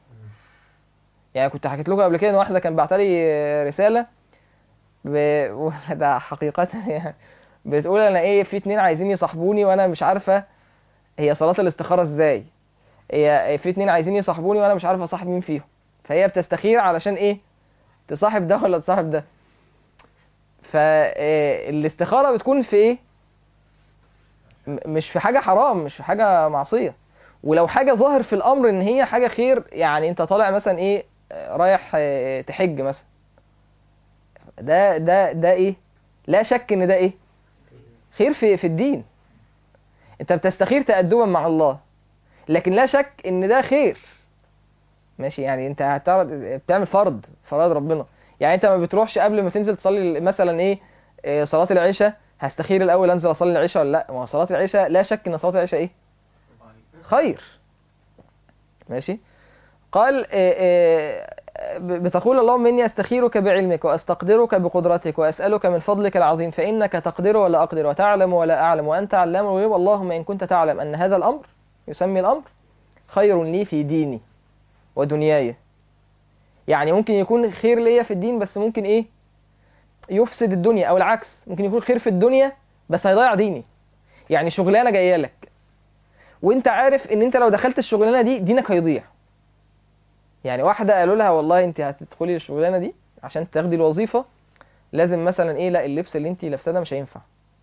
يعني كنت حكيت لكم قبل كده إن واحدة كان بعتلي رسالة ب... ده حقيقة يعني بتقول أنا إيه في اتنين عايزين يصاحبوني وأنا مش عارفة هي صلاة الاستخارة ازاي هي في اتنين عايزين يصاحبوني وانا مش عارف اصاحب مين فيهم فهي بتستخير علشان ايه تصاحب ده ولا تصاحب ده فالاستخارة بتكون في ايه م- مش في حاجة حرام مش في حاجة معصية ولو حاجة ظاهر في الامر ان هي حاجة خير يعني انت طالع مثلا ايه آه، رايح آه، تحج مثلا ده ده ده ايه لا شك ان ده ايه خير في في الدين انت بتستخير تأدبا مع الله لكن لا شك ان ده خير ماشي يعني انت هتعرض بتعمل فرض فرض ربنا يعني انت ما بتروحش قبل ما تنزل تصلي مثلا ايه اه، صلاة العشاء هستخير الاول انزل اصلي العشاء ولا لا ما هو صلاة العشاء لا شك ان صلاة العشاء ايه خير ماشي قال اه، اه، ب- بتقول اللهم إني أستخيرك بعلمك وأستقدرك بقدرتك وأسألك من فضلك العظيم فإنك تقدر ولا أقدر وتعلم ولا أعلم وأنت علام الغيوب اللهم إن كنت تعلم أن هذا الأمر يسمي الأمر خير لي في ديني ودنياي يعني ممكن يكون خير ليا في الدين بس ممكن إيه يفسد الدنيا او العكس ممكن يكون خير في الدنيا بس هيضيع ديني يعني شغلانه جايه لك وانت عارف ان انت لو دخلت الشغلانه دي دينك هيضيع يعني واحده قالوا لها والله انت هتدخلي الشغلانه دي عشان تاخدي الوظيفه لازم مثلا ايه لا اللبس اللي انت لابساه ده مش هينفع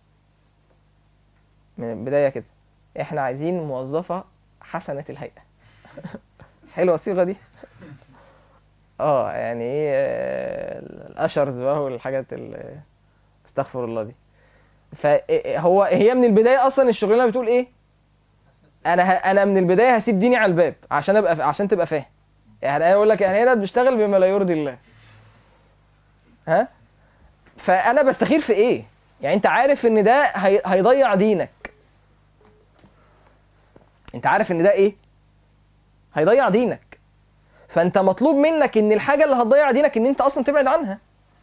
من البدايه كده احنا عايزين موظفه حسنه الهيئه حلوه الصيغه دي اه يعني ايه آه، الاشرز بقى والحاجات ال- استغفر الله دي فهو هي من البدايه اصلا الشغلانه بتقول ايه انا ه... انا من البدايه هسيب ديني على الباب عشان ابقى عشان تبقى فاهم يعني انا اقول لك يعني هنا بنشتغل بما لا يرضي الله ها فانا بستخير في ايه يعني انت عارف ان ده هي... هيضيع دينك انت عارف ان ده ايه هيضيع دينك فانت مطلوب منك ان الحاجه اللي هتضيع دينك ان انت اصلا تبعد عنها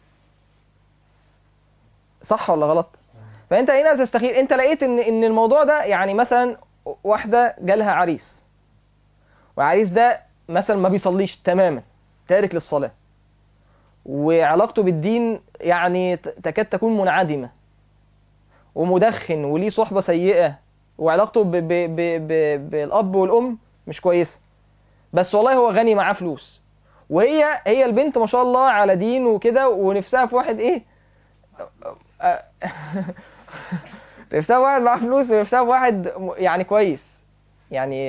صح ولا غلط فانت هنا بتستخير انت لقيت ان ان الموضوع ده يعني مثلا واحده جالها عريس وعريس ده مثلا ما بيصليش تماما تارك للصلاه وعلاقته بالدين يعني ت- تكاد تكون منعدمه ومدخن وليه صحبه سيئه وعلاقته ب ب ب ب بالاب والام مش كويسه بس والله هو غني معاه فلوس وهي هي البنت ما شاء الله على دين وكده ونفسها في واحد ايه نفسها في واحد معاه فلوس ونفسها في واحد م- يعني كويس يعني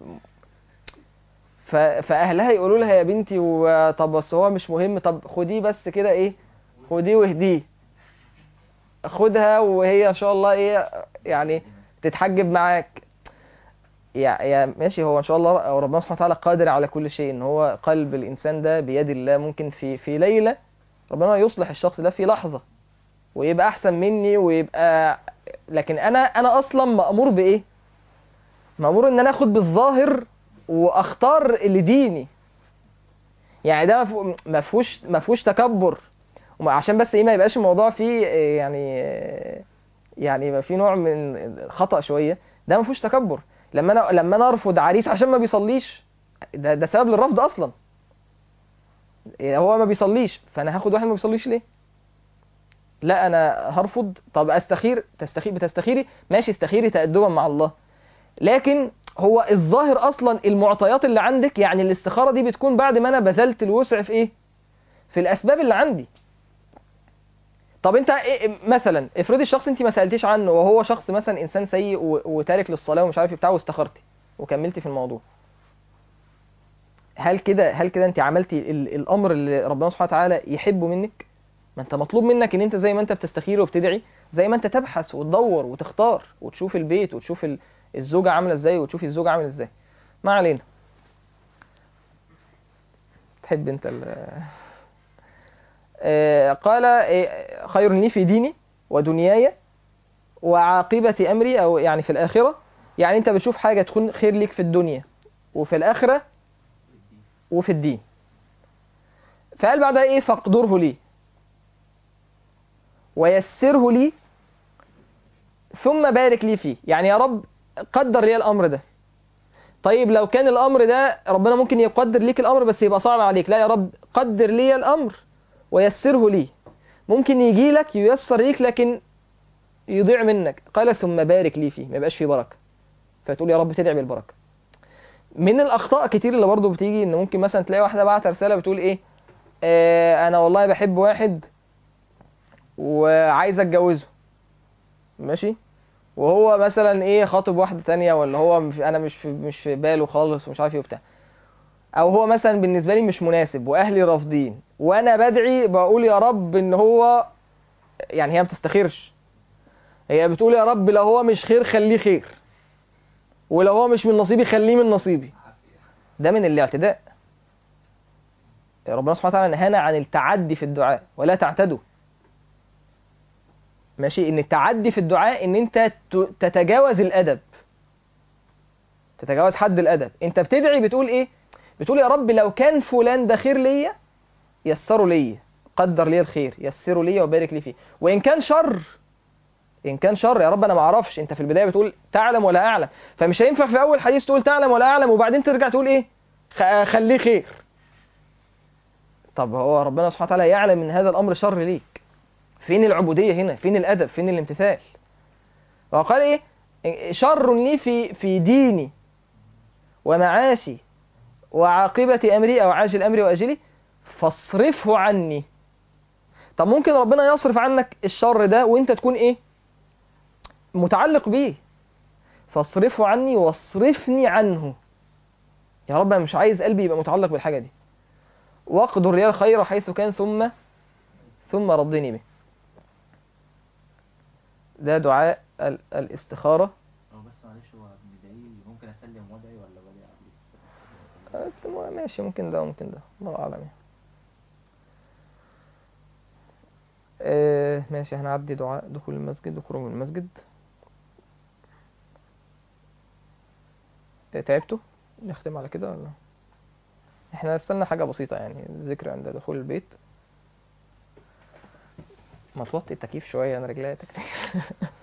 ف... فاهلها يقولوا لها يا بنتي و- طب بس هو مش مهم طب خديه بس كده ايه خديه واهديه خدها وهي ان شاء الله ايه يعني تتحجب معاك يا يا ماشي هو ان شاء الله ربنا سبحانه وتعالى قادر على كل شيء ان هو قلب الانسان ده بيد الله ممكن في في ليله ربنا يصلح الشخص ده في لحظه ويبقى احسن مني ويبقى لكن انا انا اصلا مامور بايه مامور ان انا اخد بالظاهر واختار لديني يعني ده مفهو- ما فيهوش ما فيهوش تكبر وما- عشان بس ايه ما يبقاش الموضوع فيه إيه، يعني إيه، يعني يبقى فيه نوع من الخطأ شويه ده ما فيهوش تكبر لما انا لما انا ارفض عريس عشان ما بيصليش ده ده سبب للرفض اصلا إيه، هو ما بيصليش فانا هاخد واحد ما بيصليش ليه لا انا هرفض طب استخير تستخير بتستخيري ماشي استخيري تأدبا مع الله لكن هو الظاهر اصلا المعطيات اللي عندك يعني الاستخاره دي بتكون بعد ما انا بذلت الوسع في ايه في الاسباب اللي عندي طب انت إيه مثلا افرضي الشخص انت ما سالتيش عنه وهو شخص مثلا انسان سيء و- وتارك للصلاه ومش عارف إيه بتاعه واستخرتي وكملتي في الموضوع هل كده هل كده انت عملتي ال- الامر اللي ربنا سبحانه وتعالى يحبه منك ما انت مطلوب منك ان انت زي ما انت بتستخير وبتدعي زي ما انت تبحث وتدور وتختار وتشوف البيت وتشوف ال- الزوجه عامله ازاي وتشوفي الزوجه عامل ازاي ما علينا تحب انت ال آه، قال آه، خير لي في ديني ودنياي وعاقبة أمري أو يعني في الآخرة يعني أنت بتشوف حاجة تكون خير ليك في الدنيا وفي الآخرة وفي الدين فقال بعدها إيه فاقدره لي ويسره لي ثم بارك لي فيه يعني يا رب قدر لي الأمر ده طيب لو كان الأمر ده ربنا ممكن يقدر ليك الأمر بس يبقى صعب عليك لا يا رب قدر لي الأمر ويسره لي ممكن يجي لك ييسر ليك لكن يضيع منك قال ثم بارك لي فيه ما يبقاش فيه بركه فتقول يا رب تدعي بالبركه من الاخطاء كتير اللي برضه بتيجي ان ممكن مثلا تلاقي واحده بعت رساله بتقول ايه آه انا والله بحب واحد وعايز اتجوزه ماشي وهو مثلا ايه خاطب واحده تانية ولا هو مش انا مش في مش في باله خالص ومش عارف ايه وبتاع او هو مثلا بالنسبه لي مش مناسب واهلي رافضين وانا بدعي بقول يا رب ان هو يعني هي ما بتستخيرش هي بتقول يا رب لو هو مش خير خليه خير ولو هو مش من نصيبي خليه من نصيبي ده من الاعتداء ربنا سبحانه وتعالى نهانا عن التعدي في الدعاء ولا تعتدوا ماشي ان التعدي في الدعاء ان انت ت- تتجاوز الادب تتجاوز حد الادب انت بتدعي بتقول ايه بتقول يا رب لو كان فلان ده خير ليا يسره ليا قدر لي الخير يسره ليا وبارك لي فيه وان كان شر ان كان شر يا رب انا ما اعرفش انت في البدايه بتقول تعلم ولا اعلم فمش هينفع في اول حديث تقول تعلم ولا اعلم وبعدين ترجع تقول ايه خ- خليه خير طب هو ربنا سبحانه وتعالى يعلم ان هذا الامر شر ليك فين العبودية هنا فين الأدب فين الامتثال وقال إيه شر لي في في ديني ومعاشي وعاقبة أمري أو عاجل أمري وأجلي فاصرفه عني طب ممكن ربنا يصرف عنك الشر ده وانت تكون ايه متعلق بيه فاصرفه عني واصرفني عنه يا رب انا مش عايز قلبي يبقى متعلق بالحاجة دي واقدر لي الخير حيث كان ثم ثم ردني به ده دعاء ال- الاستخارة هو بس معلش هو بدعي ممكن اسلم وادعي ولا بدعي قبل آه، ماشي ممكن ده ممكن ده الله أعلم يعني. آه ماشي هنعدي دعاء دخول المسجد وخروج من المسجد آه، تعبتوا نختم على كده ولا احنا استنى حاجة بسيطة يعني الذكر عند دخول البيت ما توطي التكييف شوية انا رجلي تكتيف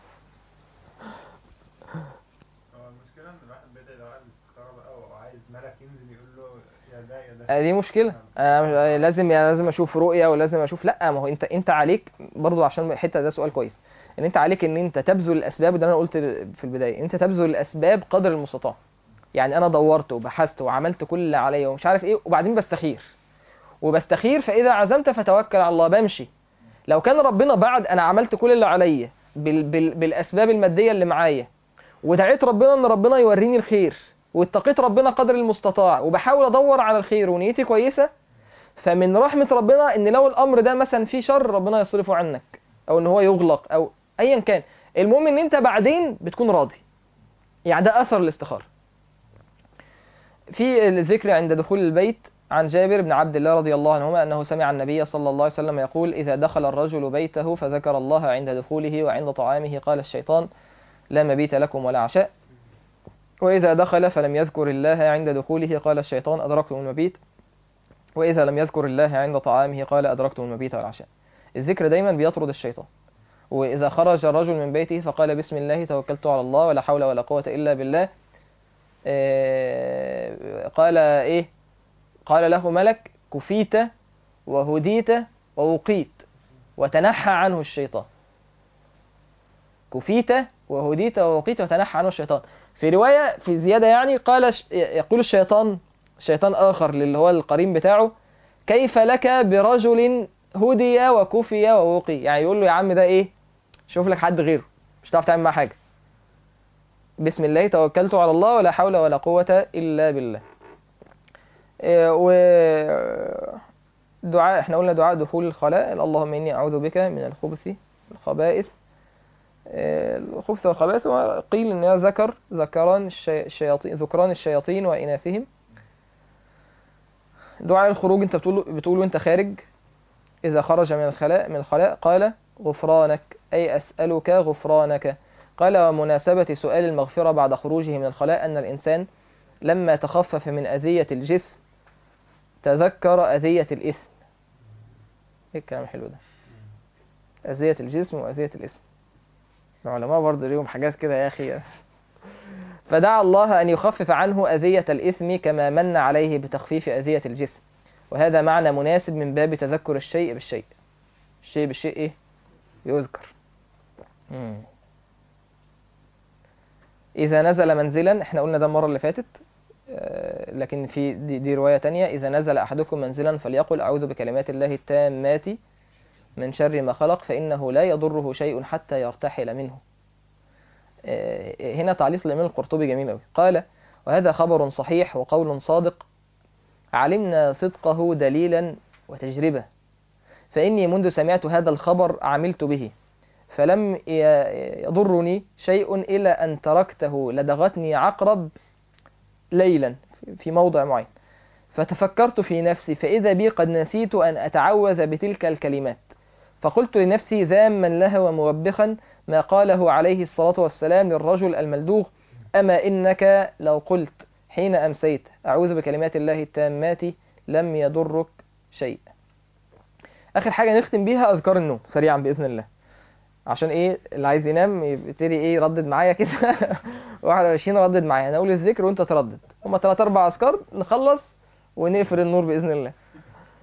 هو المشكلة إن الواحد بيدعي دعاء الاستخارة بقى وعايز ملك ينزل يقول له يا ده يا ده آه، دي مشكلة أنا مش- آه، لازم يعني لازم اشوف رؤية ولازم اشوف لا ما هو انت انت عليك برضو عشان الحتة ده سؤال كويس ان انت عليك ان انت تبذل الاسباب وده انا قلت في البداية انت تبذل الاسباب قدر المستطاع يعني انا دورت وبحثت وعملت كل اللي عليا ومش عارف ايه وبعدين بستخير وبستخير فاذا عزمت فتوكل على الله بمشي لو كان ربنا بعد انا عملت كل اللي عليا بال بال بالاسباب المادية اللي معايا ودعيت ربنا ان ربنا يوريني الخير واتقيت ربنا قدر المستطاع وبحاول ادور على الخير ونيتي كويسه فمن رحمه ربنا ان لو الامر ده مثلا فيه شر ربنا يصرفه عنك او ان هو يغلق او ايا كان المهم ان انت بعدين بتكون راضي يعني ده اثر الاستخاره في الذكر عند دخول البيت عن جابر بن عبد الله رضي الله عنهما انه سمع النبي صلى الله عليه وسلم يقول اذا دخل الرجل بيته فذكر الله عند دخوله وعند طعامه قال الشيطان لا مبيت لكم ولا عشاء وإذا دخل فلم يذكر الله عند دخوله قال الشيطان أدركتم المبيت وإذا لم يذكر الله عند طعامه قال أدركتم المبيت والعشاء الذكر دايما بيطرد الشيطان وإذا خرج الرجل من بيته فقال بسم الله توكلت على الله ولا حول ولا قوة إلا بالله آه، قال إيه قال له ملك كفيت وهديت ووقيت وتنحى عنه الشيطان كفيت وهديت ووقيت وتنحى عنه الشيطان في رواية في زيادة يعني قال ش- يقول الشيطان شيطان آخر اللي هو القرين بتاعه كيف لك برجل هدي وكفي ووقي يعني يقول له يا عم ده ايه شوف لك حد غيره مش هتعرف تعمل معاه حاجة بسم الله توكلت على الله ولا حول ولا قوة إلا بالله إيه، و دعاء احنا قلنا دعاء دخول الخلاء اللهم إني أعوذ بك من الخبث والخبائث آه، الخبث والخبائث وقيل ان هي ذكر ذكران الشي- الشياطين ذكران الشياطين واناثهم دعاء الخروج انت بتقول بتقول وانت خارج اذا خرج من الخلاء من الخلاء قال غفرانك اي اسالك غفرانك قال ومناسبة سؤال المغفرة بعد خروجه من الخلاء ان الانسان لما تخفف من اذية الجسم تذكر اذية الاثم ايه الكلام الحلو ده اذية الجسم واذية الاثم العلماء برضه ليهم حاجات كده يا أخي فدعا الله أن يخفف عنه أذية الإثم كما من عليه بتخفيف أذية الجسم وهذا معنى مناسب من باب تذكر الشيء بالشيء الشيء بالشيء إيه؟ يذكر مم. إذا نزل منزلا احنا قلنا ده المرة اللي فاتت آه، لكن في دي, دي رواية تانية إذا نزل أحدكم منزلا فليقل أعوذ بكلمات الله التامات من شر ما خلق فإنه لا يضره شيء حتى يرتحل منه آه، هنا تعليق الإمام القرطبي جميل أوي قال وهذا خبر صحيح وقول صادق علمنا صدقه دليلا وتجربة فإني منذ سمعت هذا الخبر عملت به فلم ي- يضرني شيء إلا أن تركته لدغتني عقرب ليلا في موضع معين فتفكرت في نفسي فإذا بي قد نسيت أن أتعوذ بتلك الكلمات فقلت لنفسي ذاما لها وموبخا ما قاله عليه الصلاة والسلام للرجل الملدوغ أما إنك لو قلت حين أمسيت أعوذ بكلمات الله التامات لم يضرك شيء آخر حاجة نختم بيها أذكار النوم سريعا بإذن الله عشان ايه اللي عايز ينام يبتدي ايه يردد معايا كده 21 ردد معايا انا اقول الذكر وانت تردد هما 3 4 اذكار نخلص ونقفل النور باذن الله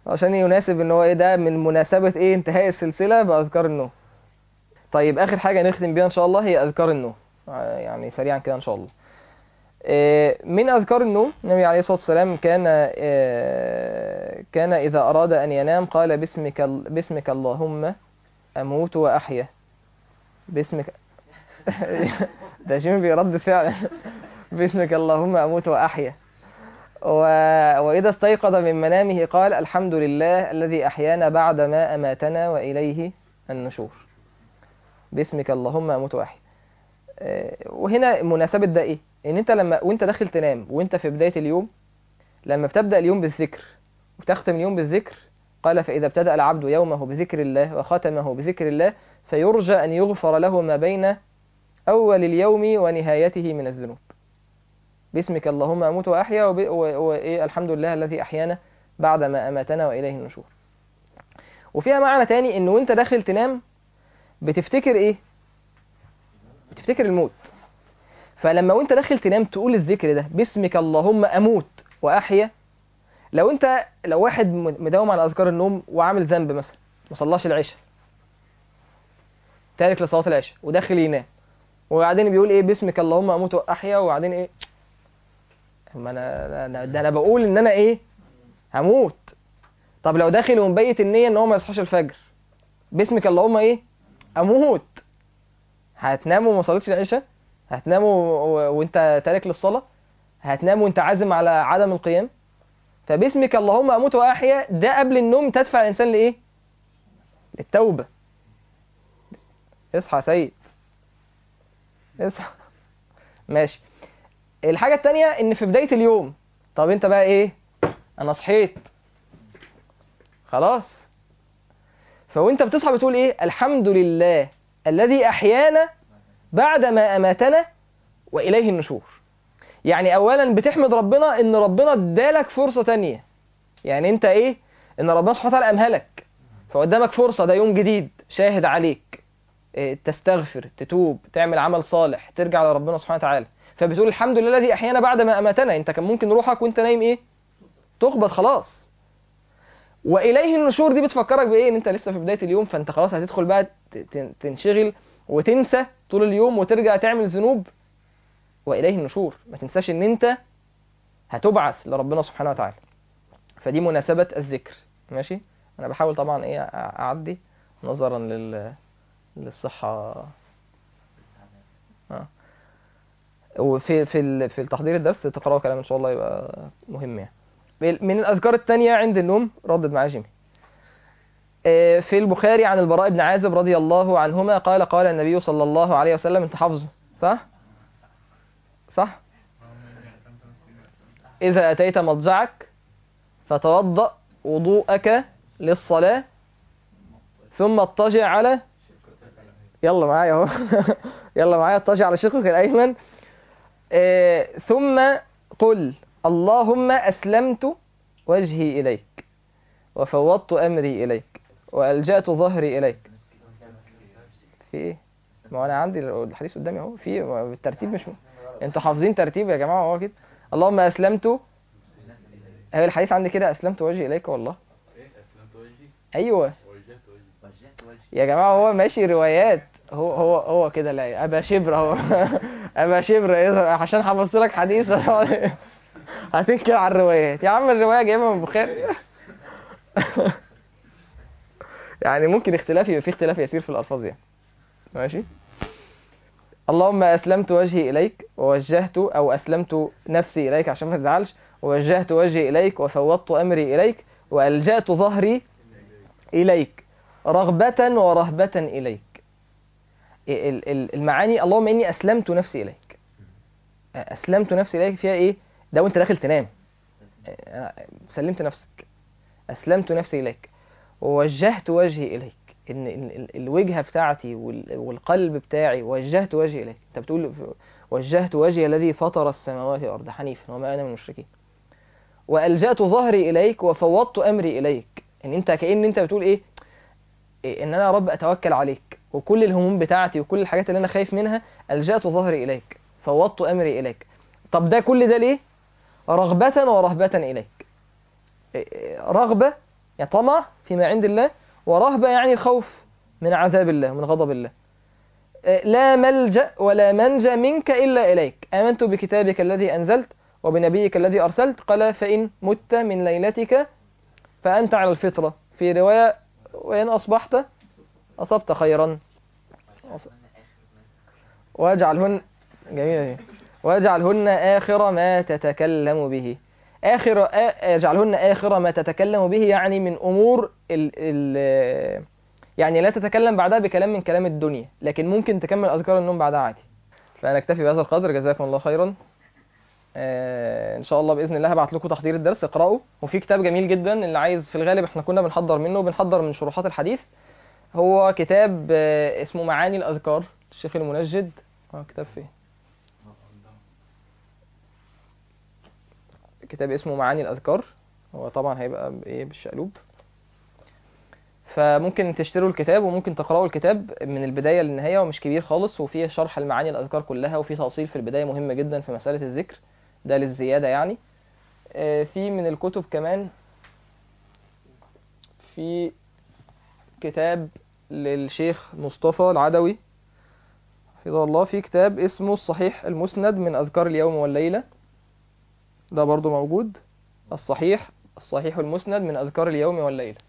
عشان يناسب ان هو ايه ده من مناسبة ايه انتهاء السلسلة بأذكار النوم طيب اخر حاجة نختم بيها ان شاء الله هي اذكار النوم آه، يعني سريعا كده ان شاء الله آه، من اذكار النوم النبي عليه الصلاة والسلام كان آه، كان اذا اراد ان ينام قال باسمك باسمك اللهم اموت واحيا باسمك ده شيء بيرد فعلا باسمك اللهم اموت واحيا و... وإذا استيقظ من منامه قال الحمد لله الذي أحيانا بعد ما أماتنا وإليه النشور باسمك اللهم أموت وأحيا آه، وهنا مناسبة ده إيه؟ إن أنت لما وأنت داخل تنام وأنت في بداية اليوم لما بتبدأ اليوم بالذكر وتختم اليوم بالذكر قال فإذا ابتدأ العبد يومه بذكر الله وختمه بذكر الله فيرجى أن يغفر له ما بين أول اليوم ونهايته من الذنوب باسمك اللهم أموت وأحيا وب... و... وإيه الحمد لله الذي أحيانا بعد ما أماتنا وإليه النشور وفيها معنى تاني إن وأنت داخل تنام بتفتكر إيه بتفتكر الموت فلما وأنت داخل تنام تقول الذكر ده باسمك اللهم أموت وأحيا لو أنت لو واحد م- مداوم على أذكار النوم وعامل ذنب مثلا ما صلاش العشاء تارك لصلاة العشاء وداخل ينام وبعدين بيقول ايه باسمك اللهم اموت واحيا وبعدين ايه ما انا انا ده انا بقول ان انا ايه هموت طب لو داخل ومبيت النية ان هو ما يصحاش الفجر باسمك اللهم ايه اموت هتنام وما صليتش العشاء هتنام و... و... وانت تارك للصلاة هتنام وانت عازم على عدم القيام فباسمك اللهم اموت واحيا ده قبل النوم تدفع الانسان لايه للتوبة اصحى يا سيد اصحى ماشي الحاجة التانية ان في بداية اليوم طب انت بقى ايه انا صحيت خلاص فوانت بتصحى بتقول ايه الحمد لله الذي احيانا بعد ما اماتنا واليه النشور يعني اولا بتحمد ربنا ان ربنا ادالك فرصة تانية يعني انت ايه ان ربنا سبحانه وتعالى امهلك فقدامك فرصة ده يوم جديد شاهد عليك إيه، تستغفر تتوب تعمل عمل صالح ترجع لربنا سبحانه وتعالى فبتقول الحمد لله الذي احيانا بعد ما اماتنا انت كان ممكن روحك وانت نايم ايه تقبض خلاص واليه النشور دي بتفكرك بايه ان انت لسه في بدايه اليوم فانت خلاص هتدخل بقى ت- ت- تنشغل وتنسى طول اليوم وترجع تعمل ذنوب واليه النشور ما تنساش ان انت هتبعث لربنا سبحانه وتعالى فدي مناسبه الذكر ماشي انا بحاول طبعا ايه أ- اعدي نظرا لل للصحه وفي في ال- في التحضير الدرس تقرأوا كلام ان شاء الله يبقى مهم يعني من الاذكار التانية عند النوم ردد معايا جيمي آه، في البخاري عن البراء بن عازب رضي الله عنهما قال قال النبي صلى الله عليه وسلم انت حافظه صح صح إذا أتيت مضجعك فتوضأ وضوءك للصلاة ثم اضطجع على يلا معايا اهو يلا معايا اضطجع على شقك الأيمن آه، ثم قل اللهم أسلمت وجهي إليك وفوضت أمري إليك وألجأت ظهري إليك في إيه؟ ما هو أنا عندي الحديث قدامي أهو في الترتيب مش م... أنتوا حافظين ترتيب يا جماعة هو كده اللهم أسلمت هي الحديث عندي كده أسلمت وجهي إليك والله أيوه وجهت وجهي يا جماعة هو ماشي روايات هو هو هو كده لا ابا شبر اهو ابا شبر إيه؟ عشان حفظت لك حديث هتنكر على الروايات يا عم الرواية جايبها من البخاري يعني ممكن اختلاف يبقى في اختلاف يسير في الالفاظ يعني ماشي اللهم اسلمت وجهي اليك ووجهت او اسلمت نفسي اليك عشان ما تزعلش ووجهت وجهي اليك وفوضت امري اليك والجات ظهري اليك رغبة ورهبة إليك ال- ال- المعاني اللهم إني أسلمت نفسي إليك أسلمت نفسي إليك فيها إيه ده وأنت داخل تنام أنا سلمت نفسك أسلمت نفسي إليك ووجهت وجهي إليك إن إن ال- الوجهة بتاعتي وال- والقلب بتاعي وجهت وجهي إليك أنت بتقول وجهت وجهي الذي فطر السماوات والأرض حنيفا وما أنا من المشركين وألجأت ظهري إليك وفوضت أمري إليك إن أنت كأن أنت بتقول إيه إيه ان انا يا رب اتوكل عليك وكل الهموم بتاعتي وكل الحاجات اللي انا خايف منها الجأت ظهري اليك فوضت امري اليك طب ده كل ده ليه رغبة ورهبة اليك إيه، رغبة يعني طمع فيما عند الله ورهبة يعني الخوف من عذاب الله من غضب الله آه، لا ملجأ ولا منجى منك إلا إليك آمنت بكتابك الذي أنزلت وبنبيك الذي أرسلت قال فإن مت من ليلتك فأنت على الفطرة في رواية وإن أصبحت أصبت خيرا واجعلهن جميلة دي. واجعلهن آخر ما تتكلم به آخر آ- اجعلهن آخر ما تتكلم به يعني من أمور ال ال يعني لا تتكلم بعدها بكلام من كلام الدنيا لكن ممكن تكمل أذكار النوم بعدها عادي فنكتفي بهذا القدر جزاكم الله خيرا آه، ان شاء الله باذن الله هبعت لكم تحضير الدرس اقرأوا وفي كتاب جميل جدا اللي عايز في الغالب احنا كنا بنحضر منه بنحضر من شروحات الحديث هو كتاب آه، اسمه معاني الاذكار الشيخ المنجد اه كتاب فين كتاب اسمه معاني الاذكار هو طبعا هيبقى بايه بالشقلوب فممكن تشتروا الكتاب وممكن تقرأوا الكتاب من البداية للنهاية ومش كبير خالص وفيه شرح المعاني الأذكار كلها وفيه تأصيل في البداية مهم جدا في مسألة الذكر ده للزيادة يعني آه، في من الكتب كمان في كتاب للشيخ مصطفى العدوي حفظه الله في كتاب اسمه الصحيح المسند من أذكار اليوم والليلة ده برضو موجود الصحيح الصحيح المسند من أذكار اليوم والليلة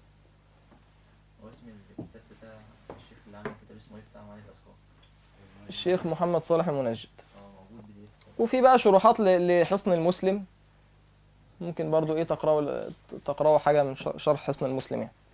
هو اسم الكتاب بتاع الشيخ اللي عامل كتاب اسمه ايه بتاع معاني الأذكار الشيخ محمد صالح المنجد اه موجود بدي وفي بقى شروحات ل- لحصن المسلم ممكن برضو ايه تقرأوا تقرأوا حاجة من ش- شرح حصن المسلم يعني